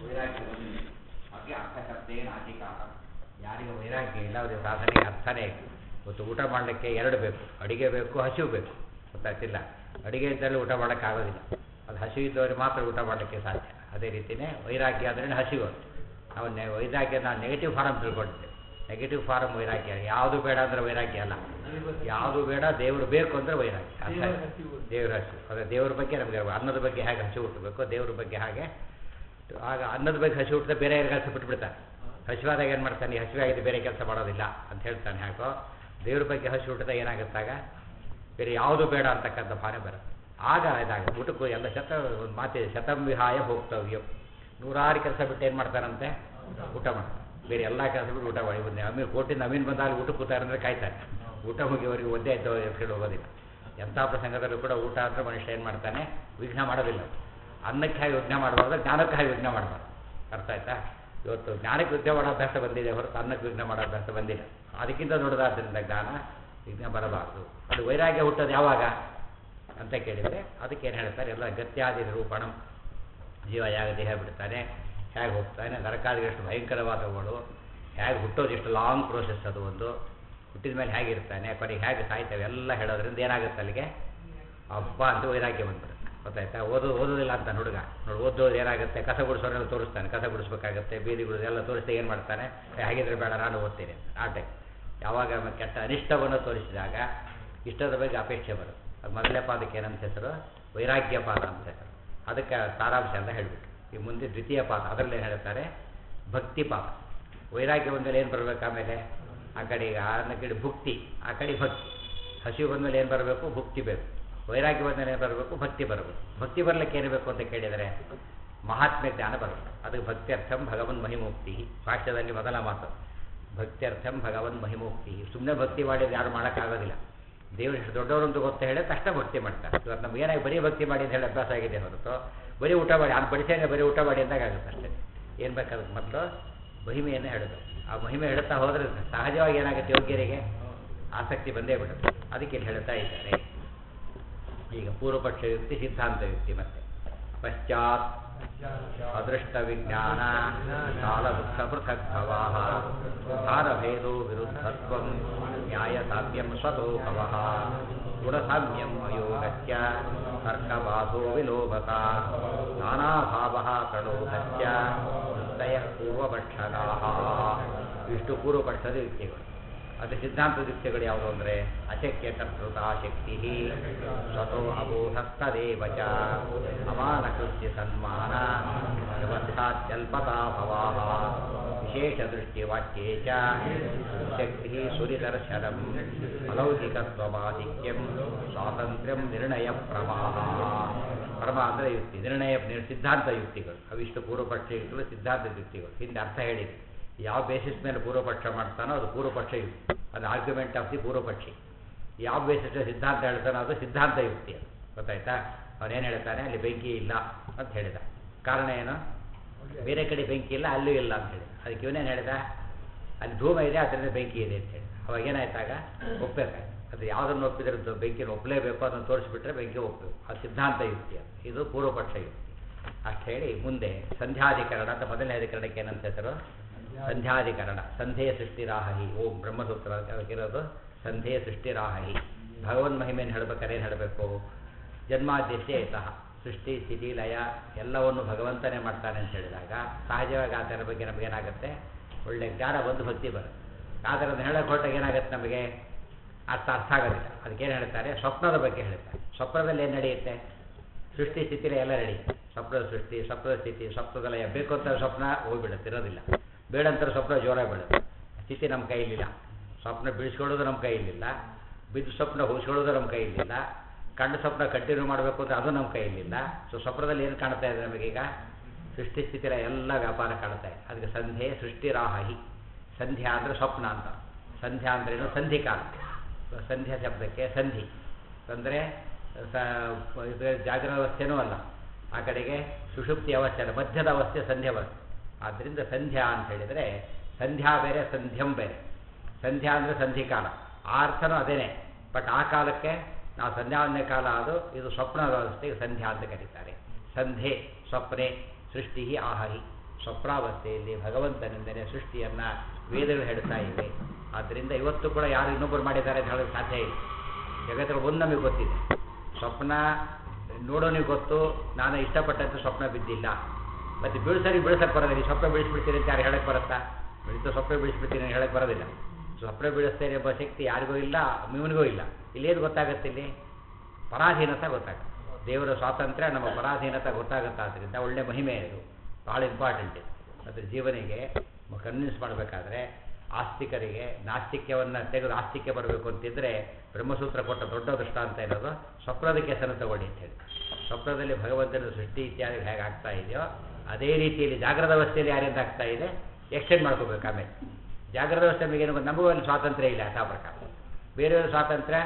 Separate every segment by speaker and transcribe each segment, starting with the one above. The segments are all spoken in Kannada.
Speaker 1: ವೈರಾಗ್ಯ ಬಂದಿದೆ ಹಾಗೆ ಅರ್ಥಶಬ್ದೇ ನಾಚಿಕಾಹ ಯಾರಿಗೆ ವೈರಾಗ್ಯ ಇಲ್ಲ ಅವರಿಗೆ ಸಾಧನೆಗೆ ಅರ್ಥನೇ ಇಲ್ಲ ಇವತ್ತು ಊಟ ಮಾಡಲಿಕ್ಕೆ ಎರಡು ಬೇಕು ಅಡಿಗೆ ಬೇಕು ಹಸಿವು ಬೇಕು ಗೊತ್ತಾಗ್ತಿಲ್ಲ ಅಡಿಗೆ ಇದ್ದಲ್ಲಿ ಊಟ ಮಾಡೋಕ್ಕಾಗೋದಿಲ್ಲ ಅದು ಹಸಿವು ಇದ್ದವ್ರಿಗೆ ಮಾತ್ರ ಊಟ ಮಾಡಲಿಕ್ಕೆ ಸಾಧ್ಯ ಅದೇ ರೀತಿಯೇ ವೈರಾಗ್ಯ ಅಂದ್ರೆ ಹಸಿವು ನಾವು ನೆ ವೈರಾಗ್ಯ ನಾವು ನೆಗೆಟಿವ್ ಫಾರಮ್ ತಿಳ್ಕೊಂಡಿದ್ದೇವೆ ನೆಗೆಟಿವ್ ಫಾರಮ್ ವೈರಾಗ್ಯ ಯಾವುದು ಬೇಡ ಅಂದರೆ ವೈರಾಗ್ಯ ಅಲ್ಲ ಯಾವುದು ಬೇಡ ದೇವರು ಬೇಕು ಅಂದರೆ ವೈರಾಗ್ಯ ಅರ್ಥ ಆಯ್ತಾ? ದೇವರ ಹಸಿವು ಅದೇ ದೇವ್ರ ಬಗ್ಗೆ ನಮಗೆ ಅನ್ನದ ಬಗ್ಗೆ ಹೇಗೆ ಹಸಿವು ಹುಟ್ಟಬೇಕು ದೇವ್ರ ಬಗ್ಗೆ ಹಾಗೆ ಆಗ ಅನ್ನದ ಬಗ್ಗೆ ಹಸಿವು ಹುಟ್ಟಿದ್ರೆ ಬೇರೆ ಕೆಲಸ ಬಿಟ್ಬಿಡ್ತಾನೆ ಹಸಿವಾದಾಗ ಏನು ಮಾಡ್ತಾನೆ ಈ ಹಸಿವಾಗಿದೆ ಬೇರೆ ಕೆಲಸ ಮಾಡೋದಿಲ್ಲ ಅಂತ ಹೇಳ್ತಾನೆ ಹಾಗೋ ದೇವ್ರ ಬಗ್ಗೆ ಹಸಿವು ಹುಟ್ಟಿದ ಏನಾಗುತ್ತಾಗ ಬೇರೆ ಯಾವುದು ಬೇಡ ಅಂತಕ್ಕಂಥ ಭಾವನೆ ಬರುತ್ತೆ ಆಗ ಇದಾಗುತ್ತೆ ಊಟಕ್ಕೂ ಎಲ್ಲ ಶತ ಒಂದು ಮಾತಿದೆ ಶತಂ ವಿಹಾಯ ಹೋಗ್ತವ್ಯಂ ನೂರಾರು ಕೆಲಸ ಬಿಟ್ಟು ಏನು ಮಾಡ್ತಾರಂತೆ ಊಟ ಮಾಡ್ತಾರೆ ಬೇರೆ ಎಲ್ಲ ಕೆಲಸ ಬಿಟ್ಟು ಊಟ ಮಾಡಿ ಬಂದೆ ಅಮೀನ್ ಕೋಟಿಂದ ಅಮೀನ್ ಬಂದಾಗ ಊಟ ಕೂತಾರೆ ಅಂದರೆ ಕಾಯ್ತಾರೆ ಊಟ ಮುಗಿಯವರೆಗೆ ಒದ್ದೆ ಆಯ್ತು ಹೇಳಿ ಹೋಗೋದಿಲ್ಲ ಎಂಥ ಪ್ರಸಂಗದಲ್ಲೂ ಕೂಡ ಊಟ ಅಂದರೆ ಮನುಷ್ಯ ಏನು ಮಾಡ್ತಾನೆ ವಿಘ್ನ ಮಾಡೋದಿಲ್ಲ ಅನ್ನಕ್ಕೆ ಹಾಗೆ ವಿಘ್ನ ಮಾಡಬಾರ್ದು ಜ್ಞಾನಕ್ಕೆ ಹಾಗೆ ವಿಘ್ನ ಮಾಡಬಾರ್ದು ಅರ್ಥ ಆಯ್ತಾ ಇವತ್ತು ಜ್ಞಾನಕ್ಕೆ ವಿಘ್ನ ಮಾಡೋ ಅಭ್ಯಾಸ ಬಂದಿದೆ ಹೊರತು ಅನ್ನಕ್ಕೆ ವಿಘ್ನ ಮಾಡೋ ಅಭ್ಯಾಸ ಬಂದಿಲ್ಲ ಅದಕ್ಕಿಂತ ದೊಡ್ಡದಾದ್ದರಿಂದ ಜ್ಞಾನ ವಿಘ್ನ ಬರಬಾರ್ದು ಅದು ವೈರಾಗ್ಯ ಹುಟ್ಟೋದು ಯಾವಾಗ ಅಂತ ಕೇಳಿದರೆ ಅದಕ್ಕೇನು ಹೇಳ್ತಾರೆ ಎಲ್ಲ ಗತ್ಯಾದಿ ನಿರೂಪಣಂ ಜೀವ ಯಾಗ ದೇಹ ಬಿಡ್ತಾನೆ ಹೇಗೆ ಹೋಗ್ತಾನೆ ನರಕಾದಿ ಎಷ್ಟು ಭಯಂಕರವಾದವುಗಳು ಹೇಗೆ ಹುಟ್ಟೋದು ಎಷ್ಟು ಲಾಂಗ್ ಪ್ರೋಸೆಸ್ ಅದು ಒಂದು ಹುಟ್ಟಿದ ಮೇಲೆ ಹೇಗಿರ್ತಾನೆ ಕೊನೆಗೆ ಹೇಗೆ ಸಾಯ್ತವೆ ಎಲ್ಲ ಹೇಳೋದ್ರಿಂದ ಏನಾಗುತ್ತೆ ಅಲ್ಲಿಗೆ ಹಬ್ಬ ಅಂತ ವೈರಾಗ್ಯ ಬಂದ್ಬಿಡುತ್ತೆ ಗೊತ್ತಾಯ್ತಾ ಓದು ಓದೋದಿಲ್ಲ ಅಂತ ಹುಡುಗ ನೋಡಿ ಓದೋದು ಏನಾಗುತ್ತೆ ಕಸ ಗುಡಿಸೋರೆಲ್ಲ ತೋರಿಸ್ತಾನೆ ಕಸ ಗುಡಿಸ್ಬೇಕಾಗತ್ತೆ ಬೀದಿ ಗುಡಿಸಿ ಎಲ್ಲ ತೋರಿಸ್ತಾ ಏನು ಮಾಡ್ತಾನೆ ಏ, ಹಾಗಿದ್ರೆ ಬೇಡ ನಾನು ಓದ್ತೀನಿ ಅಂತ ಆ ಟೈಪ್ ಯಾವಾಗ ಅವನು ಕೆಟ್ಟ ಅನಿಷ್ಟವನ್ನು ತೋರಿಸಿದಾಗ ಇಷ್ಟದ ಬಗ್ಗೆ ಅಪೇಕ್ಷೆ ಬರುತ್ತೆ ಅದು ಮೊದಲನೇ ಪಾದಕ್ಕೆ ಏನಂತ ಹೆಸರು ವೈರಾಗ್ಯ ಪಾದ ಅಂತ ಹೆಸರು ಅದಕ್ಕೆ ಸಾರಾಂಶ ಅಂತ ಹೇಳಿಬಿಟ್ಟು ಈ ಮುಂದೆ ದ್ವಿತೀಯ ಪಾದ ಅದರಲ್ಲಿ ಏನು ಹೇಳ್ತಾರೆ ಭಕ್ತಿ ಪಾದ ವೈರಾಗ್ಯ ಬಂದಮೇಲೆ ಏನು ಬರಬೇಕು ಆಮೇಲೆ ಆ ಕಡೆಗೆ ಆ ಕಡೆ ಭುಕ್ತಿ ಆ ಕಡೆ ಭಕ್ತಿ ಹಸಿವು ಬಂದಮೇಲೆ ಏನು ಬರಬೇಕು ಭುಕ್ತಿ ಬೇಕು ವೈರಾಗ್ಯ ಬಂದಮೇಲೆ ಏನು ಬರಬೇಕು ಭಕ್ತಿ ಬರಬೇಕು ಭಕ್ತಿ ಬರಲಿಕ್ಕೆ ಏನು ಬೇಕು ಅಂತ ಕೇಳಿದರೆ ಮಹಾತ್ಮ್ಯ ಜ್ಞಾನ ಬರಬೇಕು ಅದಕ್ಕೆ ಭಕ್ತ್ಯರ್ಥಂ ಭಗವನ್ ಮಹಿಮುಕ್ತಿ ಭಾಷ್ಯದಲ್ಲಿ ಮೊದಲ ಮಾತು ಭಕ್ತ್ಯರ್ಥಂ ಭಗವನ್ ಮಹಿಮುಕ್ತಿ ಸುಮ್ಮನೆ ಭಕ್ತಿ ಮಾಡಿದ್ರೆ ಯಾರು ಮಾಡೋಕ್ಕಾಗೋದಿಲ್ಲ ದೇವರು ಎಷ್ಟು ದೊಡ್ಡವರು ಅಂತ ಗೊತ್ತ ಹೇಳಿ ತಕ್ಷಣ ಭಕ್ತಿ ಮಾಡ್ತಾರೆ ಇವತ್ತು ನಮ್ಗೆ ಏನಾಗಿ ಬರೀ ಭಕ್ತಿ ಮಾಡಿ ಅಂತ ಹೇಳಿ ಅಭ್ಯಾಸ ಆಗಿದೆ ಹೊರತು ಬರೀ ಊಟ ಮಾಡಿ ಅದು ಬಡಿಸಂಗೆ ಬರೀ ಊಟ ಮಾಡಿ ಅಂದಾಗ ಆಗುತ್ತೆ ಅಷ್ಟೇ ಏನು ಬೇಕಾದ್ರೆ ಮೊದಲು ಮಹಿಮೆಯನ್ನು ಹೇಳೋದು ಆ ಮಹಿಮೆ ಹೇಳ್ತಾ ಹೋದ್ರೆ ಸಹಜವಾಗಿ ಏನಾಗುತ್ತೆ ಯೋಗ್ಯರಿಗೆ ಆಸಕ್ತಿ ಬಂದೇ ಬಿಡುತ್ತೆ ಅದಕ್ಕೆ ಇಲ್ಲಿ ಹೇಳ್ತಾ ಇದ್ದಾರೆ ಈಗ ಪೂರ್ವಪಕ್ಷ ಯುಕ್ತಿ ಸಿದ್ಧಾಂತ ಯುಕ್ತಿ ಮತ್ತೆ ಪಶ್ಚಾತ್ ಅದೃಷ್ಟ ವಿಜ್ಞಾನ ಕಾಲ ದುಃಖ ಪೃಥಕ್ ಭವಾಹ ಭಾರಭೇದೋ ವಿರುದ್ಧತ್ವ ನ್ಯಾಯ ಸಾಮ್ಯಂ ಸ್ವತೋ ಭವಃ ಗುಣಸಾಮ್ಯಂ ಅಯೋಗಸ್ಯ ತರ್ಕಬಾಧೋ ವಿಲೋಭತ ನಾನಾಭಾವ ಪ್ರಣೋದಸ್ಯ ವೃತ್ತಯ ಪೂರ್ವಪಕ್ಷಗಾಹ ಇಷ್ಟು ಪೂರ್ವಪಕ್ಷದ ಯುಕ್ತಿಗಳು ಅದು ಸಿದ್ಧಾಂತ ಯುಕ್ತಿಗಳು ಯಾವುದು ಅಂದರೆ ಅಶಕ್ಯ ಕರ್ತೃತ ಶಕ್ತಿ ಸ್ವತೋ ಅಬೋಧಸ್ತದೇವ ಚ ಅಮಾನಕೃತ್ಯ ಸನ್ಮಾನ ವ್ಯವಸ್ಥಾತ್ಯಲ್ಪತಾ ಭವಾಹ ವಿಶೇಷ ದೃಷ್ಟಿವಾಕ್ಯೇ ಚ ಶಕ್ತಿ ಸುರಿದರ್ಶನಂ ಅಲೌಕಿಕತ್ವಮಾಧಿಕ್ಯಂ ಸ್ವಾತಂತ್ರ್ಯಂ ನಿರ್ಣಯ ಪ್ರಮಾಹ ಪ್ರಮ ಅಂದರೆ ಯುಕ್ತಿ ನಿರ್ಣಯ ಸಿದ್ಧಾಂತ ಯುಕ್ತಿಗಳು ಅವಿಷ್ಟು ಪೂರ್ವಪಕ್ಷ ಯುಕ್ತಿಗಳು ಸಿದ್ಧಾಂತ ಯುಕ್ತಿಗಳು ಹಿಂದೆ ಅರ್ಥ ಹೇಳಿದೆ ಯಾವ ಬೇಸಿಸ್ ಮೇಲೆ ಪೂರ್ವಪಕ್ಷ ಮಾಡ್ತಾನೋ ಅದು ಪೂರ್ವಪಕ್ಷ ಯುಕ್ತಿ ಅದು ಆರ್ಗ್ಯುಮೆಂಟ್ ಆಫ್ ದಿ ಪೂರ್ವಪಕ್ಷಿ ಯಾವ ಬೇಸಿಸ್ ಸಿದ್ಧಾಂತ ಹೇಳ್ತಾನೋ ಅದು ಸಿದ್ಧಾಂತ ಯುಕ್ತಿ ಅದು ಗೊತ್ತಾಯ್ತಾ ಅವನೇನು ಹೇಳ್ತಾನೆ ಅಲ್ಲಿ ಬೆಂಕಿ ಇಲ್ಲ ಅಂತ ಹೇಳಿದ ಕಾರಣ ಏನು ಬೇರೆ ಕಡೆ ಬೆಂಕಿ ಇಲ್ಲ ಅಲ್ಲೂ ಇಲ್ಲ ಅಂತ ಹೇಳಿದ ಅದಕ್ಕೆ ಇವನೇನು ಹೇಳಿದ ಅಲ್ಲಿ ಧೂಮ ಇದೆ ಅದರಿಂದ ಬೆಂಕಿ ಇದೆ ಅಂತ ಹೇಳಿ ಅವಾಗ ಏನಾಯ್ತಾಗ ಒಪ್ಪಬೇಕಾಯ್ತು ಅದು ಯಾವುದನ್ನು ಒಪ್ಪಿದ್ರೆ ದು- ಬೆಂಕಿನ ಒಪ್ಪಲೇಬೇಕು ಅದನ್ನು ತೋರಿಸ್ಬಿಟ್ರೆ ಬೆಂಕಿ ಒಪ್ಪಬೇಕು ಅದು ಸಿದ್ಧಾಂತ ಯುಕ್ತಿ ಅದು ಇದು ಪೂರ್ವಪಕ್ಷ ಯುಕ್ತಿ ಅಷ್ಟು ಹೇಳಿ ಮುಂದೆ ಸಂಧ್ಯಾಧಿಕರಣ ಅಂತ ಮೊದಲನೇ ಅಧಿಕರಣಕ್ಕೆ ಏನಂತ ಹೆಸರು ಸಂಧ್ಯಾಧಿಕರಣ ಸಂಧೇಯ ಸೃಷ್ಟಿರಾಹಿ ಓಂ ಬ್ರಹ್ಮಸೂತ್ರ ಅದಕ್ಕಿರೋದು ಸಂಧೇಯ ಸೃಷ್ಟಿರಾಹಿ ಭಗವನ್ ಮಹಿಮೆಯನ್ನು ಹೇಳಬೇಕಾದ್ರೆ ಏನು ಹೇಳಬೇಕು ಜನ್ಮಾದ್ಯಸ್ಯ ಇತಃ ಸೃಷ್ಟಿ ಸ್ಥಿತಿ ಲಯ ಎಲ್ಲವನ್ನು ಭಗವಂತನೇ ಮಾಡ್ತಾನೆ ಅಂತ ಹೇಳಿದಾಗ ಸಹಜವಾಗಿ ಆತನ ಬಗ್ಗೆ ನಮಗೇನಾಗುತ್ತೆ ಒಳ್ಳೆ ಜ್ಞಾನ ಬಂದು ಭಕ್ತಿ ಬರುತ್ತೆ ಆದರೆ ಅದನ್ನು ಹೇಳಕ್ಕೆ ಹೊರಟಾಗ ಏನಾಗುತ್ತೆ ನಮಗೆ ಅರ್ಥ ಅರ್ಥ ಆಗೋದಿಲ್ಲ ಅದಕ್ಕೇನು ಹೇಳ್ತಾರೆ ಸ್ವಪ್ನದ ಬಗ್ಗೆ ಹೇಳ್ತಾರೆ ಸ್ವಪ್ನದಲ್ಲಿ ಏನು ನಡೆಯುತ್ತೆ ಸೃಷ್ಟಿ ಸ್ಥಿತಿಲೇ ಎಲ್ಲ ನಡೆಯುತ್ತೆ ಸ್ವಪ್ನದ ಸೃಷ್ಟಿ ಸ್ವಪ್ನದ ಸ್ಥಿತಿ ಸ್ವಪ್ನದ ಲಯ ಬೇಕು ಅಂತ ಸ್ವಪ್ನ ಹೋಗ್ಬಿಡುತ್ತೆ ಇರೋದಿಲ್ಲ ಬೇಡ ಅಂತಾರೆ ಸ್ವಪ್ನ ಜೋರಾಗಿ ಬೀಳುತ್ತೆ ಸ್ಥಿತಿ ನಮ್ಮ ಕೈಲಿಲ್ಲ ಸ್ವಪ್ನ ಬಿಡಿಸ್ಕೊಳ್ಳೋದು ನಮ್ಮ ಕೈಲಿಲ್ಲ ಬಿದ್ದು ಸ್ವಪ್ನ ಉಳಿಸ್ಕೊಳ್ಳೋದು ನಮ್ಮ ಕೈಲಿಲ್ಲ ಕಂಡು ಸ್ವಪ್ನ ಕಂಟಿನ್ಯೂ ಮಾಡಬೇಕು ಅಂದರೆ ಅದು ನಮ್ಮ ಕೈಲಿಲ್ಲ ಸೊ ಸ್ವಪ್ನದಲ್ಲಿ ಏನು ಕಾಣ್ತಾ ಇದೆ ನಮಗೀಗ ಸೃಷ್ಟಿ ಸ್ಥಿತಿಲ ಎಲ್ಲ ವ್ಯಾಪಾರ ಕಾಣ್ತಾ ಇದೆ ಅದಕ್ಕೆ ಸಂಧ್ಯೆ ಸೃಷ್ಟಿರಾಹಿ ಸಂಧ್ಯಾ ಅಂದರೆ ಸ್ವಪ್ನ ಅಂತ ಸಂಧ್ಯಾ ಅಂದ್ರೇನು ಸಂಧಿಕಾಲ ಸಂಧ್ಯಾ ಶಬ್ದಕ್ಕೆ ಸಂಧಿ ಅಂದರೆ ಸ ಇದು ಜಾಗೃತ ಅವಸ್ಥೆನೂ ಅಲ್ಲ ಆ ಕಡೆಗೆ ಸುಷುಪ್ತಿ ಅವಸ್ಥೆ ಅಲ್ಲ ಮಧ್ಯದ ಅವಸ್ಥೆ ಸಂಧ್ಯಾ ಬರುತ್ತೆ ಆದ್ದರಿಂದ ಸಂಧ್ಯಾ ಅಂತ ಹೇಳಿದರೆ ಸಂಧ್ಯಾ ಬೇರೆ ಸಂಧ್ಯಂ ಬೇರೆ ಸಂಧ್ಯಾ ಅಂದರೆ ಸಂಧಿಕಾಲ ಆ ಅರ್ಥನೂ ಅದೇನೆ ಬಟ್ ಆ ಕಾಲಕ್ಕೆ ನಾವು ಸಂಧ್ಯಾವಂದನೆ ಕಾಲ ಅದು ಇದು ಸ್ವಪ್ನ ವ್ಯವಸ್ಥೆಗೆ ಸಂಧ್ಯಾ ಅಂತ ಕರೀತಾರೆ ಸಂಧೆ ಸ್ವಪ್ನೆ ಸೃಷ್ಟಿ ಆಹಿ ಸ್ವಪ್ನಾವಸ್ಥೆಯಲ್ಲಿ ಭಗವಂತನಿಂದಲೇ ಸೃಷ್ಟಿಯನ್ನು ವೇದಗಳು ಹೇಳ್ತಾ ಇವೆ ಆದ್ದರಿಂದ ಇವತ್ತು ಕೂಡ ಯಾರು ಇನ್ನೊಬ್ಬರು ಮಾಡಿದ್ದಾರೆ ಅಂತ ಹೇಳೋದು ಸಾಧ್ಯ ಇಲ್ಲ ಜಗತ್ತಿನ ಒಂದು ನಮಗೆ ಗೊತ್ತಿದೆ ಸ್ವಪ್ನ ನೋಡೋನಿಗೆ ಗೊತ್ತು ನಾನು ಇಷ್ಟಪಟ್ಟಂತೆ ಸ್ವಪ್ನ ಬಿದ್ದಿಲ್ಲ ಮತ್ತು ಬೀಳ್ಸರಿ ಬೀಳ್ಸಕ್ಕೆ ಬರೋದಿಲ್ಲ ಈ ಸ್ವಪ್ನ ಬೀಳಿಸ್ಬಿಡ್ತೀನಿ ಅಂತ ಯಾರು ಹೇಳಕ್ಕೆ ಬರುತ್ತಾ ಬೆಳೀತಾ ಸ್ವಪ್ನ ಬೀಳಿಸ್ಬಿಡ್ತೀನಿ ಅಂತ ಹೇಳಕ್ಕೆ ಬರೋದಿಲ್ಲ ಸ್ವಪ್ನ ಬೀಳಿಸ್ತೇನೆ ಎಂಬ ಶಕ್ತಿ ಯಾರಿಗೂ ಇಲ್ಲ ಇವನಿಗೂ ಇಲ್ಲ ಇಲ್ಲೇನು ಗೊತ್ತಾಗುತ್ತೆ ಇಲ್ಲಿ ಪರಾಧೀನತೆ ಗೊತ್ತಾಗುತ್ತೆ ದೇವರ ಸ್ವಾತಂತ್ರ್ಯ ನಮ್ಮ ಪರಾಧೀನತೆ ಗೊತ್ತಾಗುತ್ತೆ ಆದ್ದರಿಂದ ಒಳ್ಳೆ ಮಹಿಮೆ ಇದು ಭಾಳ ಇಂಪಾರ್ಟೆಂಟ್ ಇದು ಅದ್ರ ಜೀವನಿಗೆ ಕನ್ವಿನ್ಸ್ ಮಾಡಬೇಕಾದ್ರೆ ಆಸ್ತಿಕರಿಗೆ ನಾಸ್ತಿಕ್ಯವನ್ನು ತೆಗೆದು ಆಸ್ತಿಕ್ಯ ಬರಬೇಕು ಅಂತಿದ್ರೆ ಬ್ರಹ್ಮಸೂತ್ರ ಕೊಟ್ಟ ದೊಡ್ಡ ದೃಷ್ಟಾಂತ ಇರೋದು ಸ್ವಪ್ನದ ಕೆಸನ್ನು ತಗೊಳ್ಳಿ ಅಂತ ಹೇಳಿ ಸ್ವಪ್ನದಲ್ಲಿ ಭಗವಂತನ ಸೃಷ್ಟಿ ಇತ್ಯಾದಿ ಹೇಗೆ ಆಗ್ತಾ ಇದೆಯೋ ಅದೇ ರೀತಿಯಲ್ಲಿ ಜಾಗ್ರದ ಅವಸ್ಥೆಯಲ್ಲಿ ಯಾರಿಂದ ಆಗ್ತಾ ಇದೆ ಎಕ್ಸ್ಟೆಂಡ್ ಮಾಡ್ಕೋಬೇಕು ಆಮೇಲೆ ಜಾಗ್ರದ ಅವಸ್ಥೆ ನಮಗೇನು ಗೊತ್ತು? ನಮಗೂ ಅಲ್ಲಿ ಸ್ವಾತಂತ್ರ್ಯ ಇಲ್ಲ ಯಥಾ ಪ್ರಕಾರ ಬೇರೆಯವ್ರ ಸ್ವಾತಂತ್ರ್ಯ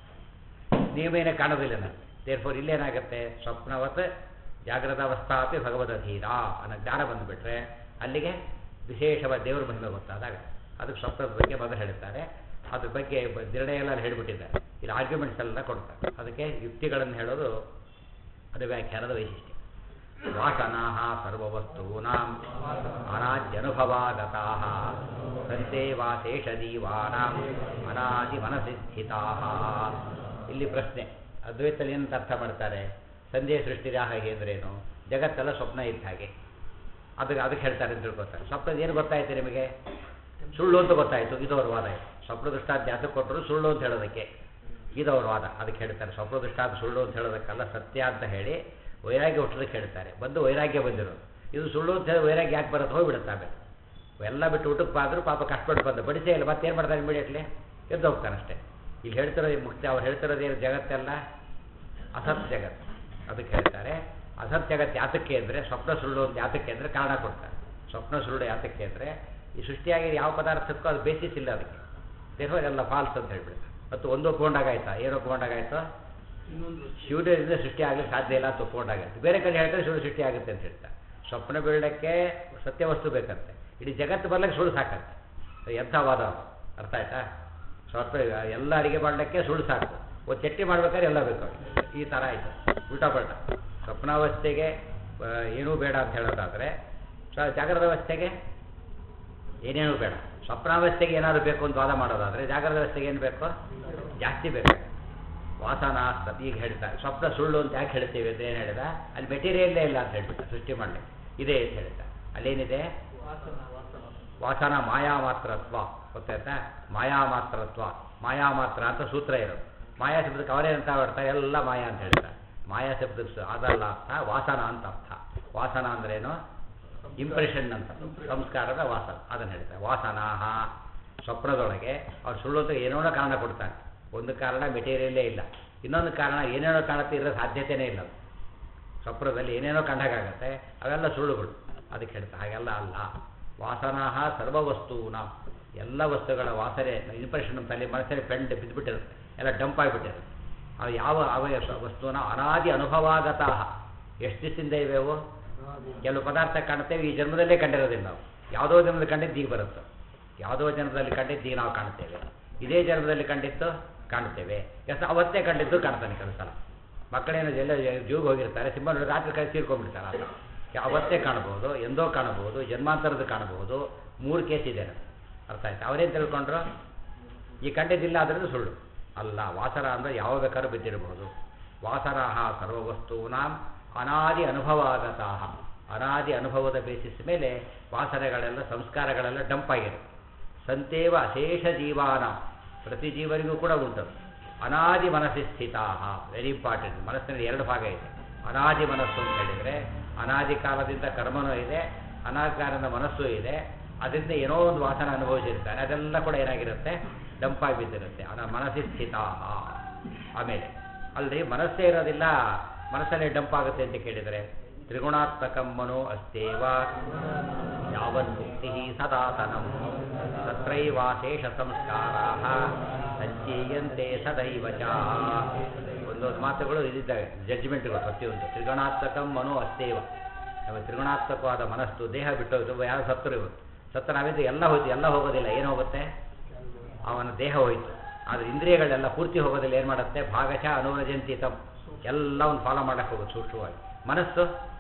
Speaker 1: ನೀವೇನೇ ಕಾಣೋದಿಲ್ಲ ನನಗೆ ದೇರ್ಫೋರ್ ಇಲ್ಲೇನಾಗುತ್ತೆ ಸ್ವಪ್ನವತ್ ಜಾಗ್ರದ ಅವಸ್ಥಾಪಿ ಭಗವದಧೀರ ಅನ್ನೋ ಜ್ಞಾನ ಬಂದುಬಿಟ್ರೆ ಅಲ್ಲಿಗೆ ವಿಶೇಷವಾದ ದೇವರ ಮಹಿಮೆ ಗೊತ್ತಾದಾಗ ಅದಕ್ಕೆ ಸ್ವಪ್ನದ ಬಗ್ಗೆ ಮೊದಲು ಹೇಳ್ತಾರೆ ಅದ್ರ ಬಗ್ಗೆ ಬ- ನಿರ್ಣಯ ಎಲ್ಲ ಹೇಳಿಬಿಟ್ಟಿದ್ದಾರೆ ಇಲ್ಲಿ ಆರ್ಗ್ಯುಮೆಂಟ್ಸ್ ಎಲ್ಲ ಕೊಡ್ತಾರೆ ಅದಕ್ಕೆ ಯುಕ್ತಿಗಳನ್ನು ಹೇಳೋದು ಅದು ವ್ಯಾಖ್ಯಾನದ ವೈಶಿಷ್ಟ್ಯ ವಾಸನಾ ಸರ್ವವಸ್ತೂನಾಂ ಅನಾದ್ಯನುಭವಾಗತಾ ಸಂತೆ ವಾಶೇಷದೀವಾನಾಂ ಅನಾದಿ ಮನಸ್ಸಿ ಸ್ಥಿತಾ ಇಲ್ಲಿ ಪ್ರಶ್ನೆ ಅದ್ವೈತಲ್ಲಿ ಏನಂತ ಅರ್ಥ ಮಾಡ್ತಾರೆ ಸಂಧ್ಯೆ ಸೃಷ್ಟಿದ ಹಾಗೆ ಅಂದ್ರೇನು ಜಗತ್ತೆಲ್ಲ ಸ್ವಪ್ನ ಇದ್ದ ಹಾಗೆ ಅದಕ್ಕೆ ಅದಕ್ಕೆ ಹೇಳ್ತಾರೆ ಅಂತ ತಿಳ್ಕೊತಾರೆ ಸ್ವಪ್ನದ ಏನು ಗೊತ್ತಾಯ್ತು ನಿಮಗೆ ಸುಳ್ಳು ಅಂತ ಗೊತ್ತಾಯಿತು ಇದು ಅವ್ರ ವಾದ ಇದು ಸ್ವಪ್ನ ದೃಷ್ಟಾಂತ ಯಾತಕ್ಕೆ ಕೊಟ್ಟರು ಸುಳ್ಳು ಅಂತ ಹೇಳೋದಕ್ಕೆ ಇದು ಅವ್ರ ವಾದ ಅದಕ್ಕೆ ಹೇಳ್ತಾರೆ ಸ್ವಪ್ನ ದೃಷ್ಟಾಂತ ಸುಳ್ಳು ಅಂತ ಹೇಳೋದಕ್ಕಲ್ಲ ಸತ್ಯ ಅಂತ ಹೇಳಿ ವೈರಾಗ್ಯ ಹುಟ್ಟೋದಕ್ಕೆ ಹೇಳ್ತಾರೆ ಬಂದು ವೈರಾಗ್ಯ ಬಂದಿರೋದು ಇದು ಸುಳ್ಳು ಅಂತ ಹೇಳಿ ವೈರಾಗ್ಯ ಯಾಕೆ ಬರೋದು ಹೋಗ್ಬಿಡುತ್ತೆ ಆಮೇಲೆ ಎಲ್ಲ ಬಿಟ್ಟು ಊಟಕ್ಕೆ ಬಾದ್ರು ಪಾಪ ಕಷ್ಟಪಟ್ಟು ಬಂದ ಬಡಿಸೇ ಇಲ್ಲ ಮತ್ತೇನು ಮಾಡ್ತಾರೆ ಇಮಿಡಿಯೇಟ್ಲಿ ಎದ್ದು ಹೋಗ್ತಾನೆ ಅಷ್ಟೇ ಇಲ್ಲಿ ಹೇಳ್ತಿರೋದು ಮುಕ್ತ ಅವ್ರು ಹೇಳ್ತಿರೋದು ಏನು ಜಗತ್ತೆಲ್ಲ ಅಸತ್ ಜಗತ್ತು ಅದಕ್ಕೆ ಹೇಳ್ತಾರೆ ಅಸತ್ ಜಗತ್ತು ಯಾತಕ್ಕೆ ಅಂದರೆ ಸ್ವಪ್ನ ಸುಳ್ಳು ಅಂತ ಯಾತಕ್ಕೆ ಅಂದರೆ ಕಾರಣ ಕೊಡ್ತಾರೆ ಸ್ವಪ್ನ ಸುಳ್ಳು ಯಾತಕ್ಕೆ ಅಂದರೆ ಈ ಸೃಷ್ಟಿಯಾಗಿ ಯಾವ ಪದಾರ್ಥಕ್ಕೂ ಅದು ಬೇಸಿಸ್ ಇಲ್ಲ ಅದಕ್ಕೆ ದೇಹ ಎಲ್ಲ ಫಾಲ್ಸ್ ಅಂತ ಹೇಳ್ಬಿಡ್ತಾರೆ ಮತ್ತು ಒಂದು ಒಪ್ಕೊಂಡಾಗಾಯ್ತಾ ಏನು ಒಪ್ಕೊಂಡಾಗಾಯ್ತು ಶಿವನಿಂದ ಸೃಷ್ಟಿ ಆಗಲಿಕ್ಕೆ ಸಾಧ್ಯ ಇಲ್ಲ ಅಂತ ಒಪ್ಕೊಂಡಾಗಾಯ್ತು ಬೇರೆ ಕಡೆ ಹೇಳ್ತಾರೆ ಶಿವ ಸೃಷ್ಟಿ ಆಗುತ್ತೆ ಅಂತ ಹೇಳ್ತಾರೆ ಸ್ವಪ್ನ ಬೀಳಕ್ಕೆ ಸತ್ಯವಸ್ತು ಬೇಕಂತೆ ಇಡೀ ಜಗತ್ತು ಬರ್ಲಿಕ್ಕೆ ಸುಳ್ಳು ಸಾಕಂತೆ ಎಂಥ ವಾದ ಅದು ಅರ್ಥ ಆಯ್ತಾ ಸ್ವಪ್ನ ಎಲ್ಲ ಅಡಿಗೆ ಮಾಡಲಿಕ್ಕೆ ಸುಳ್ಳು ಸಾಕು ಒಂದು ಚಟ್ನಿ ಮಾಡ್ಬೇಕಾದ್ರೆ ಎಲ್ಲ ಬೇಕು ಅವ್ರಿಗೆ. ಈ ಥರ ಆಯಿತು ಉಲ್ಟಾ ಪಲ್ಟ ಸ್ವಪ್ನಾವಸ್ಥೆಗೆ ಆ, ಏನೂ ಬೇಡ ಅಂತ ಹೇಳೋದಾದರೆ ಸ- ಜಾಗ್ರದ ಅವಸ್ಥೆಗೆ ಏನೇನೂ ಬೇಡ ಸ್ವಪ್ನಾವಸ್ಥೆಗೆ ಏನಾದರೂ ಬೇಕು ಅಂತ ವಾದ ಮಾಡೋದಾದರೆ ಜಾಗ್ರದ ಅವಸ್ಥೆಗೆ ಏನು ಬೇಕು ಜಾಸ್ತಿ ಬೇಕು ವಾಸನ ಸ- ಈಗ ಹೇಳ್ತಾರೆ ಸ್ವಪ್ನ ಸುಳ್ಳು ಅಂತ ಯಾಕೆ ಹೇಳ್ತೀವಿ ಅಂತ ಏನು ಹೇಳಿದ ಅಲ್ಲಿ ಮೆಟೀರಿಯಲ್ಲೇ ಇಲ್ಲ ಅಂತ ಹೇಳ್ಬಿಟ್ಟ ಸೃಷ್ಟಿ ಮಾಡಲಿಕ್ಕೆ ಇದೆ ಅಂತ ಹೇಳ್ತಾರೆ ಅಲ್ಲೇನಿದೆ ವಾಸನ ಮಾಯಾ ಮಾತ್ರತ್ವ ಗೊತ್ತಾಯ್ತಾ ಮಾಯಾ ಮಾತ್ರತ್ವ ಮಾಯಾ ಮಾತ್ರ ಅಂತ ಸೂತ್ರ ಇರೋದು ಮಾಯಾ ಶಬ್ದಕ್ಕೆ ಅವರೇನಂತ ಬರ್ತಾರೆ ಎಲ್ಲ ಮಾಯಾ ಅಂತ ಹೇಳ್ತಾರೆ ಮಾಯಾ ಶಬ್ದಕ್ಕೆ ಸ- ಅದಲ್ಲ ಅರ್ಥ ವಾಸನ ಅಂತ ಅರ್ಥ ವಾಸನ ಅಂದ್ರೇನು ಇಂಪ್ರೆಷನ್ ಅಂತ ಸಂಸ್ಕಾರದ ವಾಸನ ಅದನ್ನು ಹೇಳ್ತಾರೆ ವಾಸನಾಹ ಸ್ವಪ್ನದೊಳಗೆ ಅವ್ರು ಸುಳ್ಳು ಅಂತ ಏನೋ ಕಾರಣ ಕೊಡ್ತಾನೆ ಒಂದು ಕಾರಣ ಮೆಟೀರಿಯಲ್ಲೇ ಇಲ್ಲ ಇನ್ನೊಂದು ಕಾರಣ ಏನೇನೋ ಕಾಣುತ್ತೆ ಇರೋ ಸಾಧ್ಯತೆಯೇ ಇಲ್ಲ ಅದು. ಸ್ವಪ್ನದಲ್ಲಿ ಏನೇನೋ ಕಂಡಾಗತ್ತೆ ಅವೆಲ್ಲ ಸುಳ್ಳುಗಳು ಅದಕ್ಕೆ ಹೇಳ್ತಾ ಹಾಗೆಲ್ಲ ಅಲ್ಲ ವಾಸನಾಹ ಸರ್ವವಸ್ತೂನ ಎಲ್ಲ ವಸ್ತುಗಳ ವಾಸನೆ ಇಂಪ್ರೆಷನ್ ನಮ್ಮ ತಲೆ ಮನಸ್ಸಲ್ಲಿ ಪೆಂಡ್ ಬಿದ್ದುಬಿಟ್ಟಿರುತ್ತೆ ಎಲ್ಲ ಡಂಪ್ ಆಗಿಬಿಟ್ಟಿರುತ್ತೆ ಅವು ಯಾವ ಅವಯ ವಸ್ತುನ ಅನಾದಿ ಅನುಭವಾಗತಃ ಎಷ್ಟು ದಿವಸದಿಂದ ಇವೆ ಅವು ಕೆಲವು ಪದಾರ್ಥ ಕಾಣುತ್ತೇವೆ ಈ ಜನ್ಮದಲ್ಲೇ ಕಂಡಿರೋದಿಲ್ಲ ನಾವು ಯಾವುದೋ ಜನ್ಮದಲ್ಲಿ ಕಂಡಿದ್ದು ಈಗ ಬರುತ್ತೆ ಯಾವುದೋ ಜನ್ಮದಲ್ಲಿ ಕಂಡಿದ್ದು ಈಗ ನಾವು ಕಾಣ್ತೇವೆ ಇದೇ ಜನ್ಮದಲ್ಲಿ ಕಂಡಿದ್ದು ಕಾಣ್ತೇವೆ ಎಸ್ ಅವತ್ತೇ ಕಂಡಿದ್ದು ಕಾಣ್ತಾನೆ ಕೆಲವು ಸಲ ಮಕ್ಕಳೇನು ಎಲ್ಲ ಜೂಗೆ ಹೋಗಿರ್ತಾರೆ ಸಿಂಹ ನೋಡಿ ರಾತ್ರಿ ಕೈ ತೀರ್ಕೊಂಡ್ಬಿಡ್ತಾರೆ ಆತ ಅವತ್ತೇ ಕಾಣಬಹುದು ಎಂದೋ ಕಾಣಬಹುದು ಜನ್ಮಾಂತರದ ಕಾಣಬಹುದು ಮೂರು ಕೇಸ್ ಇದೆ ಅದು. ಅರ್ಥ ಆಯ್ತು ಅವರೇನು ತಿಳ್ಕೊಂಡ್ರು ಈ ಕಂಡಿದ್ದಿಲ್ಲ ಅದರಿಂದ ಸುಳ್ಳು ಅಲ್ಲ ವಾಸರ ಅಂದರೆ ಯಾವ ಬೇಕಾದ್ರೂ ಬಿದ್ದಿರಬಹುದು ವಾಸರಾಹ ಸರ್ವವಸ್ತೂನಾಂ ಅನಾದಿ ಅನುಭವಾಗತಃ ಅನಾದಿ ಅನುಭವದ ಬೇಸಿಸ್ ಮೇಲೆ ವಾಸನೆಗಳೆಲ್ಲ ಸಂಸ್ಕಾರಗಳೆಲ್ಲ ಡಂಪ್ ಆಗಿರುತ್ತೆ ಸಂತೇವ ಅಶೇಷ ಜೀವಾನ ಪ್ರತಿ ಜೀವನಿಗೂ ಕೂಡ ಉಂಟು ಅನಾದಿ ಮನಸ್ಸಿ ಸ್ಥಿತಾ ವೆರಿ ಇಂಪಾರ್ಟೆಂಟ್ ಮನಸ್ಸಿನಲ್ಲಿ ಎರಡು ಭಾಗ ಇದೆ ಅನಾದಿ ಮನಸ್ಸು ಅಂತ ಹೇಳಿದರೆ ಅನಾದಿ ಕಾಲದಿಂದ ಕರ್ಮನೂ ಇದೆ ಅನಾದಿ ಕಾಲದ ಮನಸ್ಸು ಇದೆ ಅದರಿಂದ ಏನೋ ಒಂದು ವಾಸನ ಅನುಭವಿಸಿರ್ತಾರೆ ಅದೆಲ್ಲ ಕೂಡ ಏನಾಗಿರುತ್ತೆ ಡಂಪಾಗಿ ಬಿದ್ದಿರುತ್ತೆ ಅನ ಮನಸ್ಸಿ ಸ್ಥಿತಾ ಆಮೇಲೆ ಅಲ್ರಿ ಮನಸ್ಸೇ ಇರೋದಿಲ್ಲ ಮನಸ್ಸಲ್ಲೇ ಡಂಪ್ ಆಗುತ್ತೆ ಅಂತ ಕೇಳಿದರೆ ತ್ರಿಗುಣಾತ್ಮಕಂ ಮನೋ ಅಸ್ತೇವ ಯಾವನ್ಮುಕ್ತಿ ಸದಾತನಂ ತತ್ರೈವಾಶೇಷ ಸಂಸ್ಕಾರಾ ಸಂಚೀಯಂತೆ ಸದೈವ ಚ ಒಂದೊಂದು ಮಾತುಗಳು ಇದಿದ್ದಾವೆ ಜಡ್ಜ್ಮೆಂಟ್ಗಳು ಪ್ರತಿಯೊಂದು ತ್ರಿಗುಣಾತ್ಮಕಂ ಮನೋ ಅಸ್ತೇವ ನಮ್ಮ ತ್ರಿಗುಣಾತ್ಮಕವಾದ ಮನಸ್ಸು ದೇಹ ಬಿಟ್ಟೋದು ಯಾರು ಸತ್ತರು ಇವತ್ತು ಸತ್ತ ನಾವಿದ್ದು ಎಲ್ಲ ಹೋಯ್ತು ಎಲ್ಲ ಹೋಗೋದಿಲ್ಲ ಏನು ಹೋಗುತ್ತೆ ಅವನ ದೇಹ ಹೋಯಿತು ಆದರೆ ಇಂದ್ರಿಯಗಳೆಲ್ಲ ಪೂರ್ತಿ ಹೋಗೋದಿಲ್ಲ ಏನು ಮಾಡುತ್ತೆ ಭಾಗಶಃ ಅನುರಜಂತಿ ತಮ್ ಎಲ್ಲ ಅವ್ನು ಫಾಲೋ ಮಾಡಕ್ಕೆ ಹೋಗುತ್ತೆ ಸೂಕ್ಷ್ಮವಾಗಿ ಮನಸ್ಸು